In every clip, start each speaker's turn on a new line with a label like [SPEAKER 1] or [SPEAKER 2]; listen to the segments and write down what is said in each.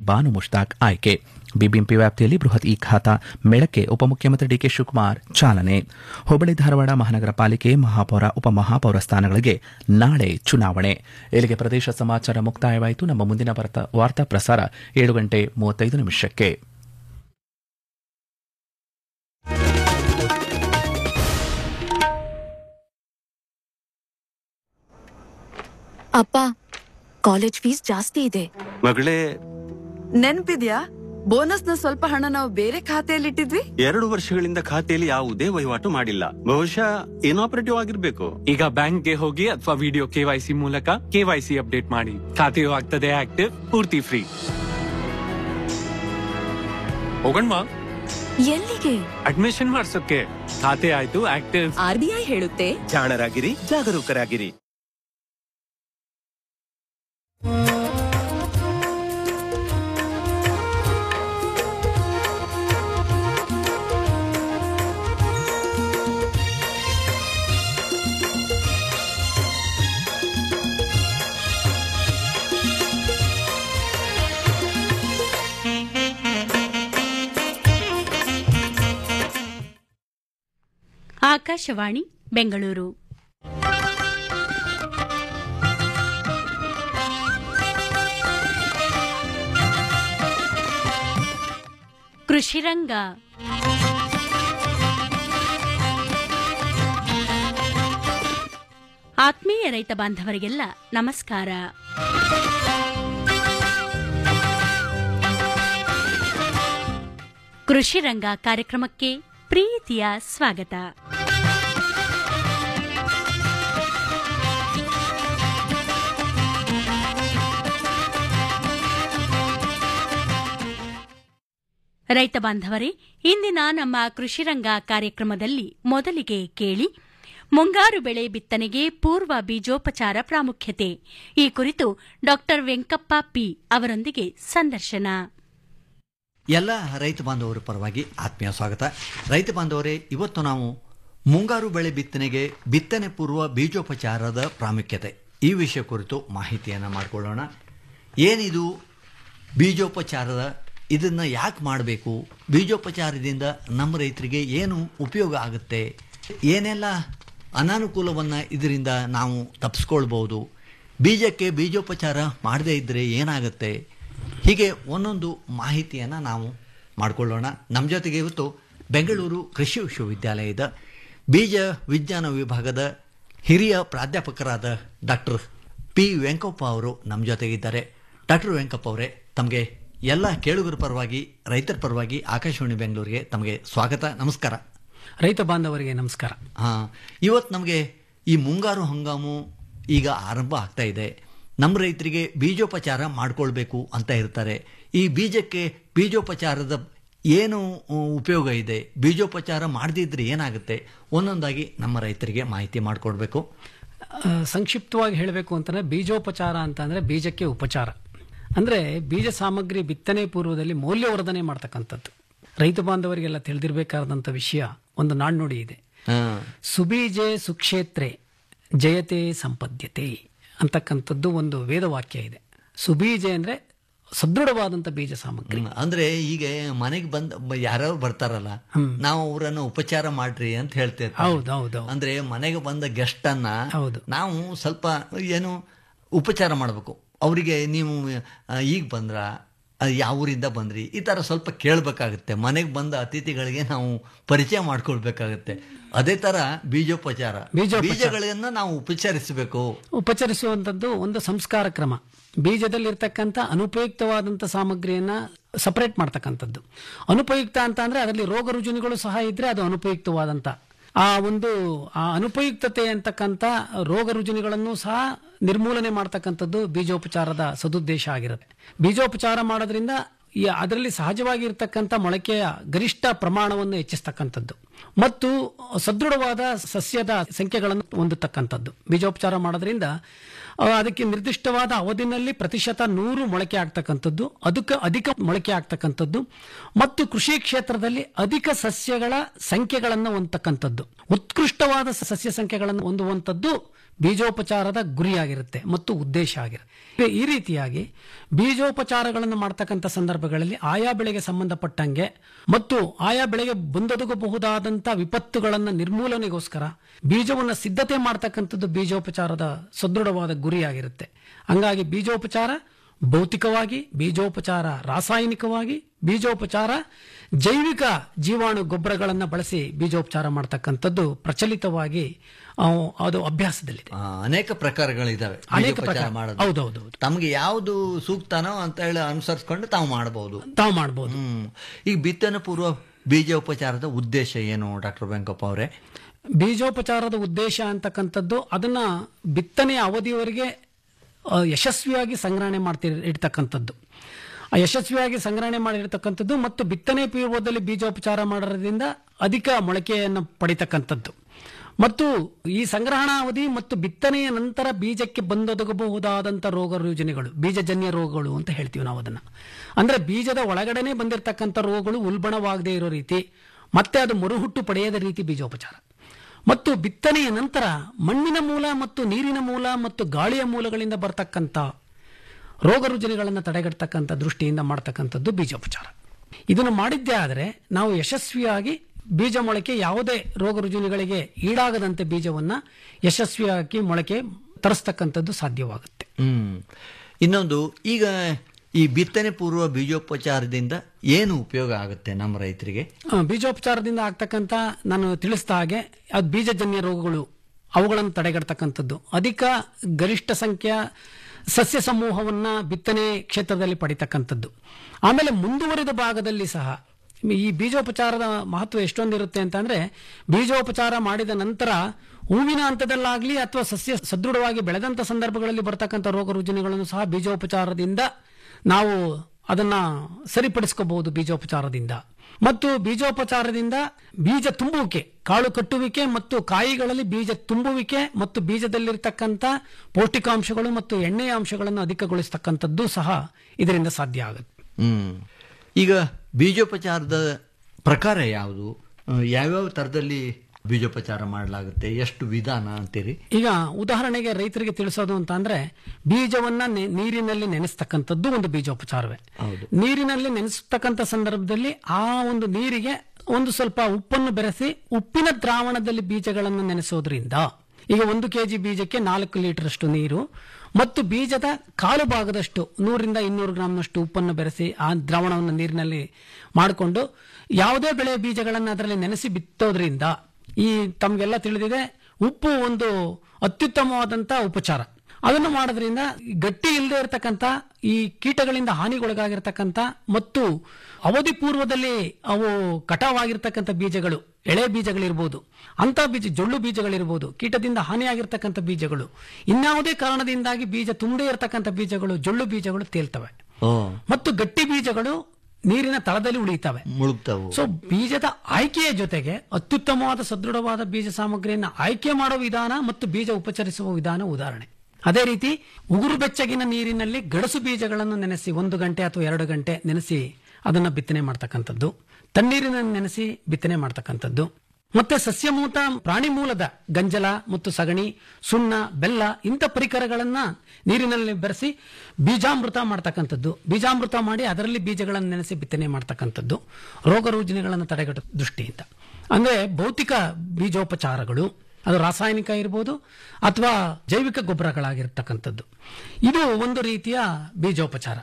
[SPEAKER 1] ಬಾನು ಮುಷ್ತಾಕ್ ಆಯ್ಕೆ ಬಿಬಿಎಂಪಿ ವ್ಯಾಪ್ತಿಯಲ್ಲಿ ಬೃಹತ್ ಈ ಖಾತಾ ಮೇಳಕ್ಕೆ ಉಪಮುಖ್ಯಮಂತ್ರಿ ಡಿಕೆ ಶಿವಕುಮಾರ್ ಚಾಲನೆ ಹುಬ್ಬಳ್ಳಿ ಧಾರವಾಡ ಮಹಾನಗರ ಪಾಲಿಕೆ ಮಹಾಪೌರ ಉಪಮಹಾಪೌರ ಸ್ಥಾನಗಳಿಗೆ ನಾಳೆ ಚುನಾವಣೆ ಇಲ್ಲಿಗೆ ಪ್ರದೇಶ ಸಮಾಚಾರ ಮುಕ್ತಾಯವಾಯಿತು ನಮ್ಮ ಮುಂದಿನ ವಾರ್ತಾ- ವಾರ್ತಾ ಪ್ರಸಾರ ಏಳು ಗಂಟೆ ಮೂವತ್ತೈದು ನಿಮಿಷಕ್ಕೆ
[SPEAKER 2] ಅಪ್ಪ ಕಾಲೇಜ್ ಫೀಸ್ ಜಾಸ್ತಿ ಇದೆ
[SPEAKER 3] ಮಗಳೇ
[SPEAKER 4] ನೆನ್ಪಿದ್ಯಾ ಬೋನಸ್ನ ಸ್ವಲ್ಪ ಹಣ ನಾವು ಬೇರೆ ಖಾತೆಯಲ್ಲಿ ಇಟ್ಟಿದ್ವಿ
[SPEAKER 3] ಎರಡು ವರ್ಷಗಳಿಂದ ಖಾತೆಯಲ್ಲಿ ಯಾವುದೇ ವಹಿವಾಟು ಮಾಡಿಲ್ಲ ಬಹುಶಃ ಇನಾಪರೇಟಿವ್ ಆಗಿರ್ಬೇಕು
[SPEAKER 5] ಈಗ ಬ್ಯಾಂಕ್ಗೆ ಹೋಗಿ ಅಥವಾ ವಿಡಿಯೋ ಕೆವೈಸಿ ಮೂಲಕ ಕೆವೈಸಿ ಅಪ್ಡೇಟ್ ಮಾಡಿ ಖಾತೆಯು ಆಗ್ತದೆ ಆಕ್ಟಿವ್ ಪೂರ್ತಿ ಫ್ರೀ ಹೋಗಣ್ವಾ
[SPEAKER 2] ಎಲ್ಲಿಗೆ
[SPEAKER 5] ಅಡ್ಮಿಷನ್ ಮಾಡ್ಸೋಕೆ ಖಾತೆ ಆಯ್ತು ಆಕ್ಟಿವ್
[SPEAKER 2] ಆರ್ಬಿಐ ಹೇಳುತ್ತೆ
[SPEAKER 3] ಜಾಣರಾಗಿರಿ ಜಾಗರೂಕರಾಗಿರಿ
[SPEAKER 6] ಆಕಾಶವಾಣಿ ಬೆಂಗಳೂರು ಕೃಷಿರಂಗ ಆತ್ಮೀಯ ರೈತ ಬಾಂಧವರಿಗೆಲ್ಲ ನಮಸ್ಕಾರ ಕೃಷಿರಂಗ ಕಾರ್ಯಕ್ರಮಕ್ಕೆ ಪ್ರೀತಿಯ ಸ್ವಾಗತ ರೈತ ಬಾಂಧವರೇ ಇಂದಿನ ನಮ್ಮ ಕೃಷಿರಂಗ ಕಾರ್ಯಕ್ರಮದಲ್ಲಿ ಮೊದಲಿಗೆ ಕೇಳಿ ಮುಂಗಾರು ಬೆಳೆ ಬಿತ್ತನೆಗೆ ಪೂರ್ವ ಬೀಜೋಪಚಾರ ಪ್ರಾಮುಖ್ಯತೆ ಈ ಕುರಿತು ಡಾಕ್ಟರ್ ವೆಂಕಪ್ಪ ಪಿ ಅವರೊಂದಿಗೆ ಸಂದರ್ಶನ
[SPEAKER 7] ಎಲ್ಲ ರೈತ ಬಾಂಧವರ ಪರವಾಗಿ ಆತ್ಮೀಯ ಸ್ವಾಗತ ರೈತ ಬಾಂಧವರೇ ಇವತ್ತು ನಾವು ಮುಂಗಾರು ಬೆಳೆ ಬಿತ್ತನೆಗೆ ಬಿತ್ತನೆ ಪೂರ್ವ ಬೀಜೋಪಚಾರದ ಪ್ರಾಮುಖ್ಯತೆ ಈ ವಿಷಯ ಕುರಿತು ಮಾಹಿತಿಯನ್ನು ಮಾಡಿಕೊಳ್ಳೋಣ ಏನಿದು ಬೀಜೋಪಚಾರದ ಇದನ್ನು ಯಾಕೆ ಮಾಡಬೇಕು ಬೀಜೋಪಚಾರದಿಂದ ನಮ್ಮ ರೈತರಿಗೆ ಏನು ಉಪಯೋಗ ಆಗುತ್ತೆ ಏನೆಲ್ಲ ಅನಾನುಕೂಲವನ್ನು ಇದರಿಂದ ನಾವು ತಪ್ಪಿಸ್ಕೊಳ್ಬೋದು ಬೀಜಕ್ಕೆ ಬೀಜೋಪಚಾರ ಮಾಡದೇ ಇದ್ದರೆ ಏನಾಗುತ್ತೆ ಹೀಗೆ ಒಂದೊಂದು ಮಾಹಿತಿಯನ್ನು ನಾವು ಮಾಡಿಕೊಳ್ಳೋಣ ನಮ್ಮ ಜೊತೆಗೆ ಇವತ್ತು ಬೆಂಗಳೂರು ಕೃಷಿ ವಿಶ್ವವಿದ್ಯಾಲಯದ ಬೀಜ ವಿಜ್ಞಾನ ವಿಭಾಗದ ಹಿರಿಯ ಪ್ರಾಧ್ಯಾಪಕರಾದ ಡಾಕ್ಟರ್ ಪಿ ವೆಂಕಪ್ಪ ಅವರು ನಮ್ಮ ಜೊತೆಗಿದ್ದಾರೆ ಡಾಕ್ಟರ್ ವೆಂಕಪ್ಪ ಅವರೇ ತಮಗೆ ಎಲ್ಲ ಕೇಳುಗರ ಪರವಾಗಿ ರೈತರ ಪರವಾಗಿ ಆಕಾಶವಾಣಿ ಬೆಂಗಳೂರಿಗೆ ತಮಗೆ ಸ್ವಾಗತ ನಮಸ್ಕಾರ
[SPEAKER 8] ರೈತ ಬಾಂಧವರಿಗೆ ನಮಸ್ಕಾರ
[SPEAKER 7] ಹಾಂ ಇವತ್ತು ನಮಗೆ ಈ ಮುಂಗಾರು ಹಂಗಾಮು ಈಗ ಆರಂಭ ಆಗ್ತಾ ಇದೆ ನಮ್ಮ ರೈತರಿಗೆ ಬೀಜೋಪಚಾರ ಮಾಡ್ಕೊಳ್ಬೇಕು ಅಂತ ಇರ್ತಾರೆ ಈ ಬೀಜಕ್ಕೆ ಬೀಜೋಪಚಾರದ ಏನು ಉಪಯೋಗ ಇದೆ ಬೀಜೋಪಚಾರ ಮಾಡದಿದ್ರೆ ಏನಾಗುತ್ತೆ ಒಂದೊಂದಾಗಿ ನಮ್ಮ ರೈತರಿಗೆ ಮಾಹಿತಿ ಮಾಡಿಕೊಡ್ಬೇಕು
[SPEAKER 8] ಆ, ಸಂಕ್ಷಿಪ್ತವಾಗಿ ಹೇಳಬೇಕು ಅಂತಂದ್ರೆ ಬೀಜೋಪಚಾರ ಅಂತಂದ್ರೆ ಬೀಜಕ್ಕೆ ಉಪಚಾರ ಅಂದ್ರೆ ಬೀಜ ಸಾಮಗ್ರಿ ಬಿತ್ತನೆ ಪೂರ್ವದಲ್ಲಿ ಮೌಲ್ಯವರ್ಧನೆ ಮಾಡ್ತಕ್ಕಂಥದ್ದು ರೈತ ಬಾಂಧವರಿಗೆಲ್ಲ ತಿಳಿದಿರಬೇಕಾದಂಥ ವಿಷಯ ಒಂದು ನಾಣ್ಣುಡಿ ಇದೆ
[SPEAKER 7] ಹಾಂ
[SPEAKER 8] ಸುಬೀಜೆ ಸುಕ್ಷೇತ್ರೆ ಜಯತೆ ಸಂಪದ್ಯತೆ ಅಂತಕ್ಕಂಥದ್ದು ಒಂದು ವೇದವಾಕ್ಯ ಇದೆ ಸುಬೀಜೆ ಅಂದ್ರೆ ಸದೃಢವಾದಂಥ ಬೀಜ ಸಾಮಗ್ರಿ
[SPEAKER 7] ಅಂದ್ರೆ ಈಗ ಮನೆಗೆ ಬಂದ ಯಾರು ಬರ್ತಾರಲ್ಲ ನಾವು ಅವರನ್ನು ಉಪಚಾರ ಮಾಡ್ರಿ ಅಂತ ಹೇಳ್ತೇವೆ
[SPEAKER 8] ಹೌದು ಹೌದು
[SPEAKER 7] ಅಂದ್ರೆ ಮನೆಗೆ ಬಂದ ಗೆಸ್ಟ್ ಅನ್ನ
[SPEAKER 8] ಹೌದು.
[SPEAKER 7] ನಾವು ಸ್ವಲ್ಪ ಏನು ಉಪಚಾರ ಮಾಡಬೇಕು ಅವರಿಗೆ ನೀವು ಆ, ಈಗ ಬಂದ್ರ ಆ, ಯಾವ ಊರಿಂದ ಬಂದ್ರಿ ಈ ತರ ಸ್ವಲ್ಪ ಕೇಳಬೇಕಾಗುತ್ತೆ ಮನೆಗೆ ಬಂದ ಅತಿಥಿಗಳಿಗೆ ನಾವು ಪರಿಚಯ ಮಾಡ್ಕೊಳ್ಬೇಕಾಗುತ್ತೆ ಅದೇ ತರ ಬೀಜೋಪಚಾರ
[SPEAKER 8] ಬೀಜೋಪಚಾರ.
[SPEAKER 7] ಬೀಜಗಳನ್ನ ನಾವು ಉಪಚರಿಸಬೇಕು
[SPEAKER 8] ಉಪಚರಿಸುವಂಥದ್ದು ಒಂದು ಸಂಸ್ಕಾರ ಕ್ರಮ ಬೀಜದಲ್ಲಿರ್ತಕ್ಕಂಥ ಅನುಪಯುಕ್ತವಾದಂಥ ಸಾಮಗ್ರಿಯನ್ನ ಸಪರೇಟ್ ಮಾಡ್ತಕ್ಕಂಥದ್ದು ಅನುಪಯುಕ್ತ ಅಂತ ಅಂದ್ರೆ ಅದರಲ್ಲಿ ರೋಗ ರುಜಿನಗಳು ಸಹ ಇದ್ರೆ ಅದು ಅನುಪಯುಕ್ತವಾದಂಥ ಆ ಒಂದು ಆ ಅನುಪಯುಕ್ತತೆ ಅಂತಕ್ಕಂಥ ರೋಗ ರುಜಿನಗಳನ್ನು ಸಹ ನಿರ್ಮೂಲನೆ ಮಾಡ್ತಕ್ಕಂಥದ್ದು ಬೀಜೋಪಚಾರದ ಸದುದ್ದೇಶ ಆಗಿರುತ್ತೆ ಬೀಜೋಪಚಾರ ಮಾಡೋದ್ರಿಂದ ಈ ಅದರಲ್ಲಿ ಸಹಜವಾಗಿ ಇರತಕ್ಕಂಥ ಮೊಳಕೆಯ ಗರಿಷ್ಠ ಪ್ರಮಾಣವನ್ನು ಹೆಚ್ಚಿಸ್ತಕ್ಕಂಥದ್ದು ಮತ್ತು ಸದೃಢವಾದ ಸಸ್ಯದ ಸಂಖ್ಯೆಗಳನ್ನು ಹೊಂದತಕ್ಕಂಥದ್ದು ಬೀಜೋಪಚಾರ ಮಾಡೋದ್ರಿಂದ ಆ, ಅದಕ್ಕೆ ನಿರ್ದಿಷ್ಟವಾದ ಅವಧಿನಲ್ಲಿ ಪ್ರತಿಶತ ನೂರು ಮೊಳಕೆ ಆಗ್ತಕ್ಕಂಥದ್ದು ಅದಕ್ಕೆ ಅಧಿಕ ಮೊಳಕೆ ಆಗ್ತಕ್ಕಂಥದ್ದು ಮತ್ತು ಕೃಷಿ ಕ್ಷೇತ್ರದಲ್ಲಿ ಅಧಿಕ ಸಸ್ಯಗಳ ಸಂಖ್ಯೆಗಳನ್ನು ಹೊಂದತಕ್ಕಂಥದ್ದು ಉತ್ಕೃಷ್ಟವಾದ ಸಸ್ಯ ಸಂಖ್ಯೆಗಳನ್ನು ಹೊಂದುವಂಥದ್ದು ಬೀಜೋಪಚಾರದ ಗುರಿಯಾಗಿರುತ್ತೆ ಮತ್ತು ಉದ್ದೇಶ ಆಗಿರುತ್ತೆ ಈ ರೀತಿಯಾಗಿ ಬೀಜೋಪಚಾರಗಳನ್ನು ಮಾಡ್ತಕ್ಕಂಥ ಸಂದರ್ಭಗಳಲ್ಲಿ ಆಯಾ ಬೆಳೆಗೆ ಸಂಬಂಧಪಟ್ಟಂಗೆ ಮತ್ತು ಆಯಾ ಬೆಳೆಗೆ ಬಂದೊದಗಬಹುದಾದಂಥ ವಿಪತ್ತುಗಳನ್ನು ನಿರ್ಮೂಲನೆಗೋಸ್ಕರ ಬೀಜವನ್ನು ಸಿದ್ಧತೆ ಮಾಡ್ತಕ್ಕಂಥದ್ದು ಬೀಜೋಪಚಾರದ ಸದೃಢವಾದ ಗುರಿಯಾಗಿರುತ್ತೆ ಹಂಗಾಗಿ ಬೀಜೋಪಚಾರ ಭೌತಿಕವಾಗಿ ಬೀಜೋಪಚಾರ ರಾಸಾಯನಿಕವಾಗಿ ಬೀಜೋಪಚಾರ ಜೈವಿಕ ಜೀವಾಣು ಗೊಬ್ಬರಗಳನ್ನು ಬಳಸಿ ಬೀಜೋಪಚಾರ ಮಾಡ್ತಕ್ಕಂಥದ್ದು ಪ್ರಚಲಿತವಾಗಿ ಆ, ಅದು ಅಭ್ಯಾಸದಲ್ಲಿದೆ
[SPEAKER 7] ಆ, ಅನೇಕ ಪ್ರಕಾರಗಳಿದಾವೆ
[SPEAKER 8] ಅನೇಕ
[SPEAKER 7] ಬೀಜೋಪಚಾರ
[SPEAKER 8] ಪ್ರಕಾರ.
[SPEAKER 7] ಮಾಡೋದು.
[SPEAKER 8] ಹೌದೌದು, ಹೌದು.
[SPEAKER 7] ತಮಗೆ ಯಾವುದು ಸೂಕ್ತನೋ ಅಂತ ಹೇಳಿ ಅನುಸರಿಸ್ಕೊಂಡು ತಾವು ಮಾಡಬಹುದು
[SPEAKER 8] ತಾವು ಮಾಡಬಹುದು
[SPEAKER 7] ಹ್ಮ್ ಈಗ ಬಿತ್ತನೆ ಪೂರ್ವ ಬೀಜೋಪಚಾರದ ಉದ್ದೇಶ ಏನು ಡಾಕ್ಟರ್ ವೆಂಕಪ್ಪ ಅವರೇ
[SPEAKER 8] ಬೀಜೋಪಚಾರದ ಉದ್ದೇಶ ಅಂತಕ್ಕಂಥದ್ದು ಅದನ್ನ ಬಿತ್ತನೆಯ ಅವಧಿಯವರೆಗೆ ಆ, ಯಶಸ್ವಿಯಾಗಿ ಸಂಗ್ರಹಣೆ ಮಾಡ್ತಿ ಇಡ್ತಕ್ಕಂಥದ್ದು ಆ ಯಶಸ್ವಿಯಾಗಿ ಸಂಗ್ರಹಣೆ ಮಾಡಿರ್ತಕ್ಕಂಥದ್ದು ಮತ್ತು ಬಿತ್ತನೆ ಪೂರ್ವದಲ್ಲಿ ಬೀಜೋಪಚಾರ ಮಾಡೋದ್ರಿಂದ ಅಧಿಕ ಮೊಳಕೆಯನ್ನು ಪಡಿತಕ್ಕಂಥದ್ದು ಮತ್ತು ಈ ಸಂಗ್ರಹಣಾ ಅವಧಿ ಮತ್ತು ಬಿತ್ತನೆಯ ನಂತರ ಬೀಜಕ್ಕೆ ಬಂದೊದಗಬಹುದಾದಂಥ ರೋಗ ರುಜಿನಗಳು ಬೀಜಜನ್ಯ ರೋಗಗಳು ಅಂತ ಹೇಳ್ತೀವಿ ನಾವು ಅದನ್ನ ಅಂದ್ರೆ ಬೀಜದ ಒಳಗಡೆನೆ ಬಂದಿರತಕ್ಕಂಥ ರೋಗಗಳು ಉಲ್ಬಣವಾಗದೇ ಇರೋ ರೀತಿ ಮತ್ತೆ ಅದು ಮರುಹುಟ್ಟು ಪಡೆಯದ ರೀತಿ ಬೀಜೋಪಚಾರ ಮತ್ತು ಬಿತ್ತನೆಯ ನಂತರ ಮಣ್ಣಿನ ಮೂಲ ಮತ್ತು ನೀರಿನ ಮೂಲ ಮತ್ತು ಗಾಳಿಯ ಮೂಲಗಳಿಂದ ಬರ್ತಕ್ಕಂಥ ರೋಗ ರುಜಿನಗಳನ್ನು ತಡೆಗಟ್ಟತಕ್ಕಂಥ ದೃಷ್ಟಿಯಿಂದ ಮಾಡ್ತಕ್ಕಂಥದ್ದು ಬೀಜೋಪಚಾರ ಇದನ್ನು ಮಾಡಿದ್ದೇ ಆದರೆ ನಾವು ಯಶಸ್ವಿಯಾಗಿ ಬೀಜ ಮೊಳಕೆ ಯಾವುದೇ ರೋಗ ರುಜಿನಗಳಿಗೆ ಈಡಾಗದಂತೆ ಬೀಜವನ್ನ ಯಶಸ್ವಿಯಾಗಿ ಮೊಳಕೆ ತರಿಸ್ತಕ್ಕಂಥದ್ದು ಸಾಧ್ಯವಾಗುತ್ತೆ
[SPEAKER 7] ಹ್ಮ್ ಇನ್ನೊಂದು ಈಗ ಈ ಬಿತ್ತನೆ ಪೂರ್ವ ಬೀಜೋಪಚಾರದಿಂದ ಏನು ಉಪಯೋಗ ಆಗುತ್ತೆ ನಮ್ಮ ರೈತರಿಗೆ
[SPEAKER 8] ಆ, ಬೀಜೋಪಚಾರದಿಂದ ಆಗ್ತಕ್ಕಂಥ ನಾನು ತಿಳಿಸಿದ ಹಾಗೆ ಅದು ಬೀಜಜನ್ಯ ರೋಗಗಳು ಅವುಗಳನ್ನು ತಡೆಗಟ್ಟತಕ್ಕಂಥದ್ದು ಅಧಿಕ ಗರಿಷ್ಠ ಸಂಖ್ಯೆಯ ಸಸ್ಯ ಸಮೂಹವನ್ನ ಬಿತ್ತನೆ ಕ್ಷೇತ್ರದಲ್ಲಿ ಪಡಿತಕ್ಕಂಥದ್ದು ಆಮೇಲೆ ಮುಂದುವರಿದ ಭಾಗದಲ್ಲಿ ಸಹ ಈ ಬೀಜೋಪಚಾರದ ಮಹತ್ವ ಎಷ್ಟೊಂದಿರುತ್ತೆ ಅಂತಂದ್ರೆ ಬೀಜೋಪಚಾರ ಮಾಡಿದ ನಂತರ ಹೂವಿನ ಹಂತದಲ್ಲಾಗ್ಲಿ ಅಥವಾ ಸಸ್ಯ ಸದೃಢವಾಗಿ ಬೆಳೆದಂತ ಸಂದರ್ಭಗಳಲ್ಲಿ ಬರ್ತಕ್ಕಂಥ ರೋಗ ರುಜಿನಗಳನ್ನು ಸಹ ಬೀಜೋಪಚಾರದಿಂದ ನಾವು ಅದನ್ನ ಸರಿಪಡಿಸ್ಕೋಬಹುದು ಬೀಜೋಪಚಾರದಿಂದ ಮತ್ತು ಬೀಜೋಪಚಾರದಿಂದ ಬೀಜ ತುಂಬುವಿಕೆ ಕಾಳು ಕಟ್ಟುವಿಕೆ ಮತ್ತು ಕಾಯಿಗಳಲ್ಲಿ ಬೀಜ ತುಂಬುವಿಕೆ ಮತ್ತು ಬೀಜದಲ್ಲಿರ್ತಕ್ಕಂಥ ಪೌಷ್ಟಿಕಾಂಶಗಳು ಮತ್ತು ಎಣ್ಣೆಯ ಅಂಶಗಳನ್ನು ಅಧಿಕಗೊಳಿಸ್ತಕ್ಕಂಥದ್ದು ಸಹ ಇದರಿಂದ ಸಾಧ್ಯ ಆಗುತ್ತೆ
[SPEAKER 7] ಹ್ಮ್ ಈಗ ಬೀಜೋಪಚಾರದ ಪ್ರಕಾರ ಯಾವುದು ಆ, ಯಾವ್ಯಾವ ಥರದಲ್ಲಿ ಬೀಜೋಪಚಾರ ಮಾಡಲಾಗುತ್ತೆ ಎಷ್ಟು ವಿಧಾನ ಅಂತೀರಿ
[SPEAKER 8] ಈಗ ಉದಾಹರಣೆಗೆ ರೈತರಿಗೆ ತಿಳಿಸೋದು ಅಂತ ಅಂದ್ರೆ ಬೀಜವನ್ನ ನೆ- ನೀರಿನಲ್ಲಿ ನೆನೆಸ್ತಕ್ಕಂಥದ್ದು ಒಂದು ಬೀಜೋಪಚಾರವೇ
[SPEAKER 7] ಹೌದು.
[SPEAKER 8] ನೀರಿನಲ್ಲಿ ನೆನೆಸ್ತಕ್ಕಂಥ ಸಂದರ್ಭದಲ್ಲಿ ಆ ಒಂದು ನೀರಿಗೆ ಒಂದು ಸ್ವಲ್ಪ ಉಪ್ಪನ್ನು ಬೆರೆಸಿ ಉಪ್ಪಿನ ದ್ರಾವಣದಲ್ಲಿ ಬೀಜಗಳನ್ನು ನೆನೆಸೋದ್ರಿಂದ ಈಗ ಒಂದು ಕೆಜಿ ಬೀಜಕ್ಕೆ ನಾಲ್ಕು ಲೀಟರ್ ಅಷ್ಟು ನೀರು ಮತ್ತು ಬೀಜದ ಕಾಲು ಭಾಗದಷ್ಟು ನೂರಿಂದ ಇನ್ನೂರು ಗ್ರಾಮ್ನಷ್ಟು ಉಪ್ಪನ್ನು ಬೆರೆಸಿ ಆ ದ್ರಾವಣವನ್ನು ನೀರಿನಲ್ಲಿ ಮಾಡಿಕೊಂಡು ಯಾವುದೇ ಬೆಳೆಯ ಬೀಜಗಳನ್ನು ಅದರಲ್ಲಿ ನೆನೆಸಿ ಬಿತ್ತೋದ್ರಿಂದ ಈ ತಮಗೆಲ್ಲ ತಿಳಿದಿದೆ ಉಪ್ಪು ಒಂದು ಅತ್ಯುತ್ತಮವಾದಂತ ಉಪಚಾರ ಅದನ್ನು ಮಾಡೋದ್ರಿಂದ ಗಟ್ಟಿ ಇಲ್ಲದೆ ಇರತಕ್ಕಂತ ಈ ಕೀಟಗಳಿಂದ ಹಾನಿಗೊಳಗಾಗಿರ್ತಕ್ಕಂಥ ಮತ್ತು ಅವಧಿ ಪೂರ್ವದಲ್ಲಿ ಅವು ಕಟಾವಾಗಿರ್ತಕ್ಕಂಥ ಬೀಜಗಳು ಎಳೆ ಬೀಜಗಳಿರ್ಬೋದು ಅಂತ ಬೀಜ ಜೊಳ್ಳು ಬೀಜಗಳಿರ್ಬೋದು ಕೀಟದಿಂದ ಹಾನಿಯಾಗಿರ್ತಕ್ಕಂಥ ಬೀಜಗಳು ಇನ್ಯಾವುದೇ ಕಾರಣದಿಂದಾಗಿ ಬೀಜ ತುಂಬದೇ ಇರತಕ್ಕಂಥ ಬೀಜಗಳು ಜೊಳ್ಳು ಬೀಜಗಳು ತೇಲ್ತವೆ
[SPEAKER 7] ಓ
[SPEAKER 8] ಮತ್ತು ಗಟ್ಟಿ ಬೀಜಗಳು ನೀರಿನ ತಳದಲ್ಲಿ ಉಳಿತವೆ
[SPEAKER 7] ಮುಳುಗ್ತಾವು
[SPEAKER 8] ಸೊ ಬೀಜದ ಆಯ್ಕೆಯ ಜೊತೆಗೆ ಅತ್ಯುತ್ತಮವಾದ ಸದೃಢವಾದ ಬೀಜ ಸಾಮಗ್ರಿಯನ್ನು ಆಯ್ಕೆ ಮಾಡೋ ವಿಧಾನ ಮತ್ತು ಬೀಜ ಉಪಚರಿಸುವ ವಿಧಾನ ಉದಾಹರಣೆ ಅದೇ ರೀತಿ ಉಗುರು ಬೆಚ್ಚಗಿನ ನೀರಿನಲ್ಲಿ ಗಡಸು ಬೀಜಗಳನ್ನು ನೆನೆಸಿ ಒಂದು ಗಂಟೆ ಅಥವಾ ಎರಡು ಗಂಟೆ ನೆನೆಸಿ ಅದನ್ನ ಬಿತ್ತನೆ ಮಾಡ್ತಕ್ಕಂಥದ್ದು ತಣ್ಣೀರಿನಲ್ಲಿ ನೆನೆಸಿ ಬಿತ್ತನೆ ಮಾಡ್ತಕ್ಕಂಥದ್ದು ಮತ್ತೆ ಸಸ್ಯಮೂತ ಪ್ರಾಣಿ ಮೂಲದ ಗಂಜಲ ಮತ್ತು ಸಗಣಿ ಸುಣ್ಣ ಬೆಲ್ಲ ಇಂಥ ಪರಿಕರಗಳನ್ನ ನೀರಿನಲ್ಲಿ ಬೆರೆಸಿ ಬೀಜಾಮೃತ ಮಾಡ್ತಕ್ಕಂಥದ್ದು ಬೀಜಾಮೃತ ಮಾಡಿ ಅದರಲ್ಲಿ ಬೀಜಗಳನ್ನು ನೆನೆಸಿ ಬಿತ್ತನೆ ಮಾಡ್ತಕ್ಕಂಥದ್ದು ರೋಗ ರುಜಿನಗಳನ್ನು ತಡೆಗಟ್ಟೋ ದೃಷ್ಟಿಯಿಂದ ಅಂದ್ರೆ ಭೌತಿಕ ಬೀಜೋಪಚಾರಗಳು ಅದು ರಾಸಾಯನಿಕ ಇರ್ಬೋದು ಅಥವಾ ಜೈವಿಕ ಗೊಬ್ಬರಗಳಾಗಿರ್ತಕ್ಕಂಥದ್ದು ಇದು ಒಂದು ರೀತಿಯ ಬೀಜೋಪಚಾರ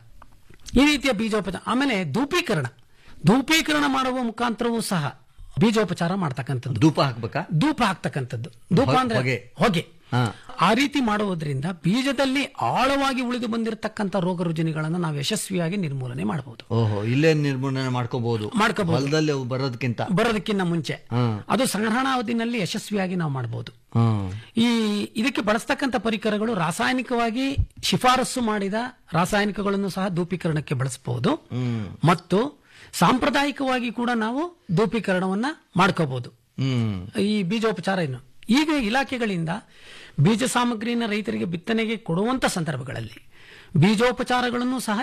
[SPEAKER 8] ಈ ರೀತಿಯ ಬೀಜೋಪಚಾರ ಆಮೇಲೆ ಧೂಪೀಕರಣ ಧೂಪೀಕರಣ ಮಾಡುವ ಮುಖಾಂತರವೂ ಸಹ ಬೀಜೋಪಚಾರ ಮಾಡ್ತಕ್ಕಂಥದ್ದು
[SPEAKER 7] ಧೂಪ ಹಾಕ್ಬೇಕಾ
[SPEAKER 8] ಧೂಪ ಹಾಕ್ತಕ್ಕಂಥದ್ದು ಧೂಪ
[SPEAKER 7] ಹೊ-
[SPEAKER 8] ಅಂದ್ರೆ
[SPEAKER 7] ಹೊಗೆ.
[SPEAKER 8] ಹೊಗೆ
[SPEAKER 7] ಹಾ.
[SPEAKER 8] ಆ ರೀತಿ ಮಾಡುವುದರಿಂದ ಬೀಜದಲ್ಲಿ ಆಳವಾಗಿ ಉಳಿದು ಬಂದಿರತಕ್ಕಂಥ ರೋಗ ರುಜಿನಗಳನ್ನು ನಾವು ಯಶಸ್ವಿಯಾಗಿ ನಿರ್ಮೂಲನೆ ಮಾಡಬಹುದು
[SPEAKER 7] ಓಹೋ ಇಲ್ಲೇ ನಿರ್ಮೂಲನೆ ಮಾಡ್ಕೋಬಹುದು
[SPEAKER 8] ಮಾಡ್ಕೋಬಹುದು.
[SPEAKER 7] ಹೊಲದಲ್ಲಿ ಅವು ಬರೋದಕ್ಕಿಂತ
[SPEAKER 8] ಬರೋದಕ್ಕಿಂತ ಮುಂಚೆ
[SPEAKER 7] ಹ್ಮ್.
[SPEAKER 8] ಅದು ಸಂಗ್ರಹಣಾವಧಿನಲ್ಲಿ ಯಶಸ್ವಿಯಾಗಿ ನಾವು ಮಾಡಬಹುದು
[SPEAKER 7] ಹ್ಮ್
[SPEAKER 8] ಈ ಇದಕ್ಕೆ ಬಳಸ್ತಕ್ಕಂಥ ಪರಿಕರಗಳು ರಾಸಾಯನಿಕವಾಗಿ ಶಿಫಾರಸು ಮಾಡಿದ ರಾಸಾಯನಿಕಗಳನ್ನು ಸಹ ಧೂಪೀಕರಣಕ್ಕೆ ಬಳಸಬಹುದು
[SPEAKER 7] ಹ್ಮ್
[SPEAKER 8] ಮತ್ತು ಸಾಂಪ್ರದಾಯಿಕವಾಗಿ ಕೂಡ ನಾವು ಧೂಪೀಕರಣವನ್ನ ಮಾಡ್ಕೋಬಹುದು
[SPEAKER 7] ಹ್ಮ್
[SPEAKER 8] ಈ ಬೀಜೋಪಚಾರ ಏನು ಈಗ ಇಲಾಖೆಗಳಿಂದ ಬೀಜ ಸಾಮಗ್ರಿಯನ್ನು ರೈತರಿಗೆ ಬಿತ್ತನೆಗೆ ಕೊಡುವಂತ ಸಂದರ್ಭಗಳಲ್ಲಿ ಬೀಜೋಪಚಾರಗಳನ್ನು ಸಹ